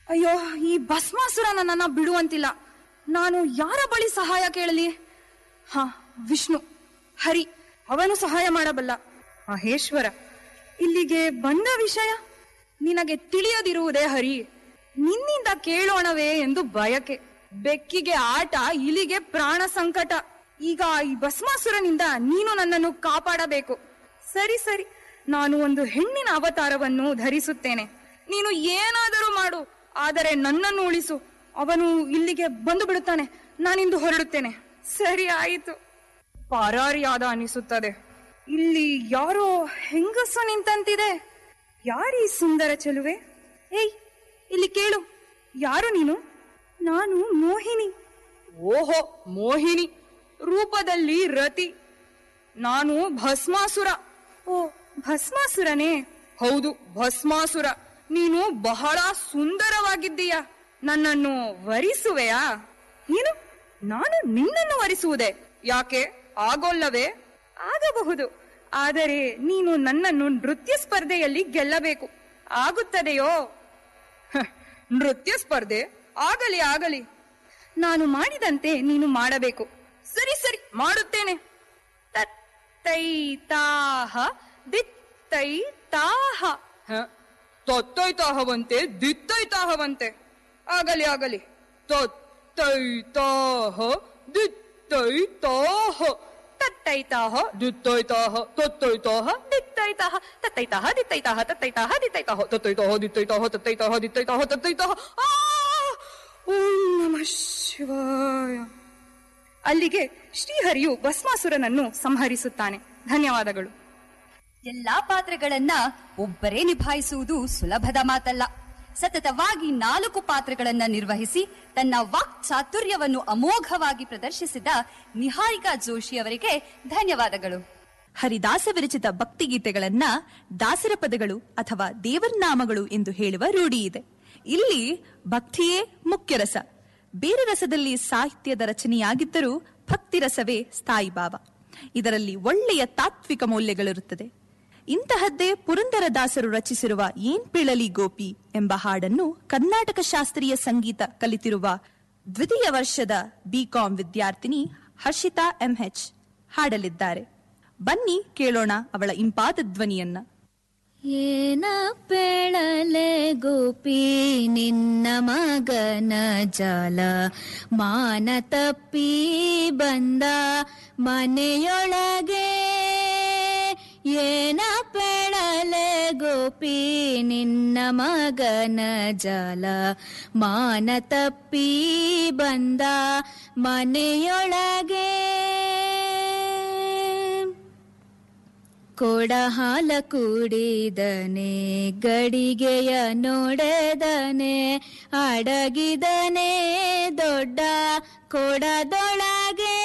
ಅಯ್ಯೋ ಈ ಭಸ್ಮಾಸುರ ನನ್ನನ್ನ ಬಿಡುವಂತಿಲ್ಲ ನಾನು ಯಾರ ಬಳಿ ಸಹಾಯ ಕೇಳಲಿ ಹ ವಿಷ್ಣು ಹರಿ ಅವನು ಸಹಾಯ ಮಾಡಬಲ್ಲ ಮಹೇಶ್ವರ ಇಲ್ಲಿಗೆ ಬಂದ ವಿಷಯ ನಿನಗೆ ತಿಳಿಯದಿರುವುದೇ ಹರಿ ನಿನ್ನಿಂದ ಕೇಳೋಣವೇ ಎಂದು ಬಯಕೆ ಬೆಕ್ಕಿಗೆ ಆಟ ಇಲಿಗೆ ಪ್ರಾಣ ಸಂಕಟ ಈಗ ಈ ಭಸ್ಮಾಸುರನಿಂದ ನೀನು ನನ್ನನ್ನು ಕಾಪಾಡಬೇಕು ಸರಿ ಸರಿ ನಾನು ಒಂದು ಹೆಣ್ಣಿನ ಅವತಾರವನ್ನು ಧರಿಸುತ್ತೇನೆ ನೀನು ಏನಾದರೂ ಮಾಡು ಆದರೆ ನನ್ನನ್ನು ಉಳಿಸು ಅವನು ಇಲ್ಲಿಗೆ ಬಂದು ಬಿಡುತ್ತಾನೆ ನಾನಿಂದು ಹೊರಡುತ್ತೇನೆ ಸರಿ ಆಯಿತು ಪರಾರಿಯಾದ ಅನಿಸುತ್ತದೆ ಇಲ್ಲಿ ಯಾರೋ ಹೆಂಗಸು ನಿಂತಂತಿದೆ ಯಾರೀ ಸುಂದರ ಚೆಲುವೆ ಏಯ್ ಇಲ್ಲಿ ಕೇಳು ಯಾರು ನೀನು ನಾನು ಮೋಹಿನಿ ಓಹೋ ಮೋಹಿನಿ ರೂಪದಲ್ಲಿ ರತಿ ನಾನು ಭಸ್ಮಾಸುರ ಓ ಭಸ್ಮಾಸುರನೇ ಹೌದು ಭಸ್ಮಾಸುರ ನೀನು ಬಹಳ ಸುಂದರವಾಗಿದ್ದೀಯ ನನ್ನನ್ನು ವರಿಸುವೆಯಾ ಏನು ನಾನು ನಿನ್ನನ್ನು ವರಿಸುವುದೇ ಯಾಕೆ ಆಗೋಲ್ಲವೇ ಆಗಬಹುದು ಆದರೆ ನೀನು ನನ್ನನ್ನು ನೃತ್ಯ ಸ್ಪರ್ಧೆಯಲ್ಲಿ ಗೆಲ್ಲಬೇಕು ಆಗುತ್ತದೆಯೋ ಹ, ನೃತ್ಯ ಸ್ಪರ್ಧೆ ಆಗಲಿ ಆಗಲಿ ನಾನು ಮಾಡಿದಂತೆ ನೀನು ಮಾಡಬೇಕು ಸರಿ ಸರಿ ಮಾಡುತ್ತೇನೆ ತತ್ತೈತಾಹ ದಿತ್ತೈತಾಹ ಹ, ತೊತ್ತೈತಾಹವಂತೆ ದಿತ್ತೈತಾಹವಂತೆ ಆಗಲಿ ಆಗಲಿ ತೊತ್ತೈತಾಹ ದಿತ್ತೈತಾಹ ತತ್ತೈತಾಹ ದಿತ್ತೈತಾಹ ತೊತ್ತೈತಾಹ ದಿತ್ತೈತಾಹ ತತ್ತೈತಾಹ ದಿತ್ತೈತಾಹ ತತ್ತೈತಾಹ ದಿತ್ತೈತಾಹ ತತ್ತೈತಾಹ ದಿತ್ತೈತಾಹ ತತ್ತೈತಾಹ ದಿತ್ತೈತಾಹ ತತ್ತೈತಾಹ ಆ! ಓಂ ನಮಃ ಶಿವಾಯ ಅಲ್ಲಿಗೆ ಶ್ರೀಹರಿಯು ಭಸ್ಮಾಸುರನನ್ನು ಸಂಹರಿಸುತ್ತಾನೆ ಧನ್ಯವಾದಗಳು ಎಲ್ಲಾ ಪಾತ್ರಗಳನ್ನ ಒಬ್ಬರೇ ನಿಭಾಯಿಸುವುದು ಸುಲಭದ ಮಾತಲ್ಲ ಸತತವಾಗಿ ನಾಲ್ಕು ಪಾತ್ರಗಳನ್ನ ನಿರ್ವಹಿಸಿ ತನ್ನ ವಾಕ್ ಚಾತುರ್ಯವನ್ನು ಅಮೋಘವಾಗಿ ಪ್ರದರ್ಶಿಸಿದ ನಿಹಾರಿಕಾ ಜೋಶಿ ಅವರಿಗೆ ಧನ್ಯವಾದಗಳು ಹರಿದಾಸ ವಿರಚಿತ ಭಕ್ತಿಗೀತೆಗಳನ್ನ ದಾಸರ ಪದಗಳು ಅಥವಾ ದೇವರ್ನಾಮಗಳು ಎಂದು ಹೇಳುವ ರೂಢಿ ಇದೆ ಇಲ್ಲಿ ಭಕ್ತಿಯೇ ಮುಖ್ಯ ರಸ ಬೇರೆ ರಸದಲ್ಲಿ ಸಾಹಿತ್ಯದ ರಚನೆಯಾಗಿದ್ದರೂ ಭಕ್ತಿ ರಸವೇ ಸ್ಥಾಯಿ ಭಾವ ಇದರಲ್ಲಿ ಒಳ್ಳೆಯ ತಾತ್ವಿಕ ಮೌಲ್ಯಗಳಿರುತ್ತದೆ ಇಂತಹದ್ದೇ ಪುರಂದರದಾಸರು ರಚಿಸಿರುವ ಏನ್ ಪಿಳಲಿ ಗೋಪಿ ಎಂಬ ಹಾಡನ್ನು ಕರ್ನಾಟಕ ಶಾಸ್ತ್ರೀಯ ಸಂಗೀತ ಕಲಿತಿರುವ ದ್ವಿತೀಯ ವರ್ಷದ ಬಿಕಾಂ ವಿದ್ಯಾರ್ಥಿನಿ ಹರ್ಷಿತಾ ಎಂಎಚ್ ಹಾಡಲಿದ್ದಾರೆ ಬನ್ನಿ ಕೇಳೋಣ ಅವಳ ಇಂಪಾದ ಧ್ವನಿಯನ್ನ ಏನ ಪೆಳಲೆ ಗೋಪಿ ನಿನ್ನ ಮಗನ ಜಾಲ ಮಾನ ತಪ್ಪಿ ಬಂದ ಮನೆಯೊಳಗೆ ಏನ ಪೆಳಲೆ ಗೋಪಿ ನಿನ್ನ ಮಗನ ಜಾಲ ಮಾನ ತಪ್ಪಿ ಬಂದ ಮನೆಯೊಳಗೆ ಕೊಡ ಹಾಲ ಕುಡಿದನೆ ಗಡಿಗೆಯ ನೋಡದನೆ ಅಡಗಿದನೆ ದೊಡ್ಡ ಕೊಡದೊಳಗೆ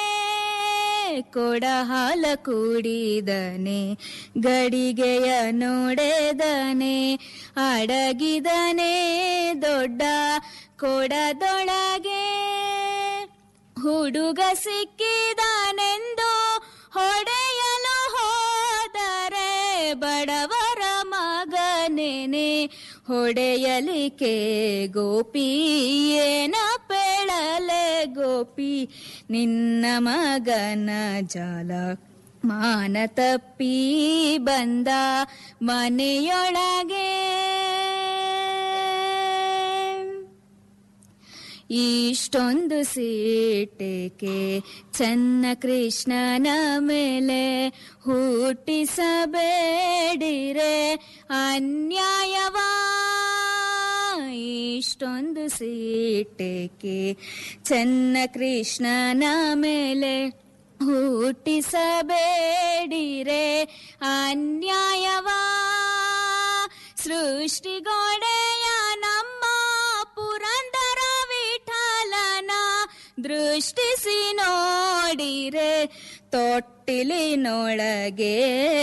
ಕೊಡ ಹಾಲ ಕುಡಿದನೆ ಗಡಿಗೆಯ ನೋಡೆದನೆ ಅಡಗಿದನೆ ದೊಡ್ಡ ಕೊಡದೊಳಗೆ ಹುಡುಗ ಸಿಕ್ಕಿದಾನೆಂದು ಹೊಡೆಯಲು ಹೋದರೆ ಬಡವರ ಮಗನೇನೆ ಹೊಡೆಯಲಿಕೆ ಗೋಪಿ ಏನ ಪೆಳಲೆ ಗೋಪಿ ನಿನ್ನ ಮಗನ ಜಾಲ ಮಾನ ತಪ್ಪಿ ಬಂದ ಮನೆಯೊಳಗೆ ಇಷ್ಟೊಂದು ಸೀಟೆಗೆ ಚನ್ನ ಕೃಷ್ಣನ ಮೇಲೆ ಹುಟ್ಟಿಸಬೇಡಿರೆ ಅನ್ಯಾಯವಾ ಇಷ್ಟೊಂದು ಸೀಟೆಗೆ ಚನ್ನ ಕೃಷ್ಣನ ಮೇಲೆ ಹುಟ್ಟಿಸಬೇಡಿರೆ ಅನ್ಯಾಯವಾ ಸೃಷ್ಟಿಗೋಡೆಯ ನಮ್ಮ ಪುರಂದರ ವಿಠಲನ ದೃಷ್ಟಿಸಿ ನೋಡಿರೆ ತೊಟ್ಟಿಲಿನೊಳಗೆ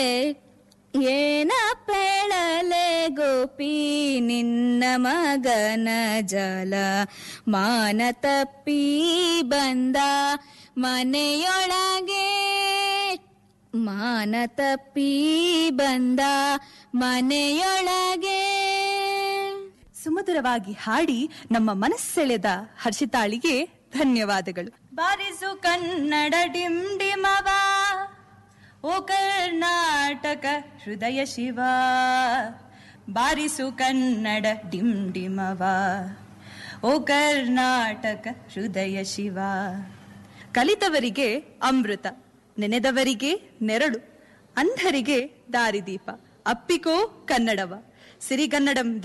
ಏನ ಪೆಳಲೆ ಗೋಪಿ ನಿನ್ನ ಮಗನ ಜಲ ಮಾನ ತಪ್ಪಿ ಬಂದ ಮನೆಯೊಳಗೆ ಮಾನ ತಪ್ಪಿ ಬಂದ ಮನೆಯೊಳಗೆ ಸುಮಧುರವಾಗಿ ಹಾಡಿ ನಮ್ಮ ಮನಸ್ಸೆಳೆದ ಹರ್ಷಿತಾಳಿಗೆ ಧನ್ಯವಾದಗಳು ಬಾರಿಸು ಕನ್ನಡ ಡಿಮ್ ಡಿಮವ ಓ ಕರ್ನಾಟಕ ಹೃದಯ ಶಿವ ಬಾರಿಸು ಕನ್ನಡ ಡಿಮ್ ಡಿಮವ ಓ ಕರ್ನಾಟಕ ಹೃದಯ ಶಿವ ಕಲಿತವರಿಗೆ ಅಮೃತ ನೆನೆದವರಿಗೆ ನೆರಳು ಅಂಧರಿಗೆ ದಾರಿದೀಪ ಅಪ್ಪಿಕೋ ಕನ್ನಡವ ಸಿರಿಗನ್ನಡಂ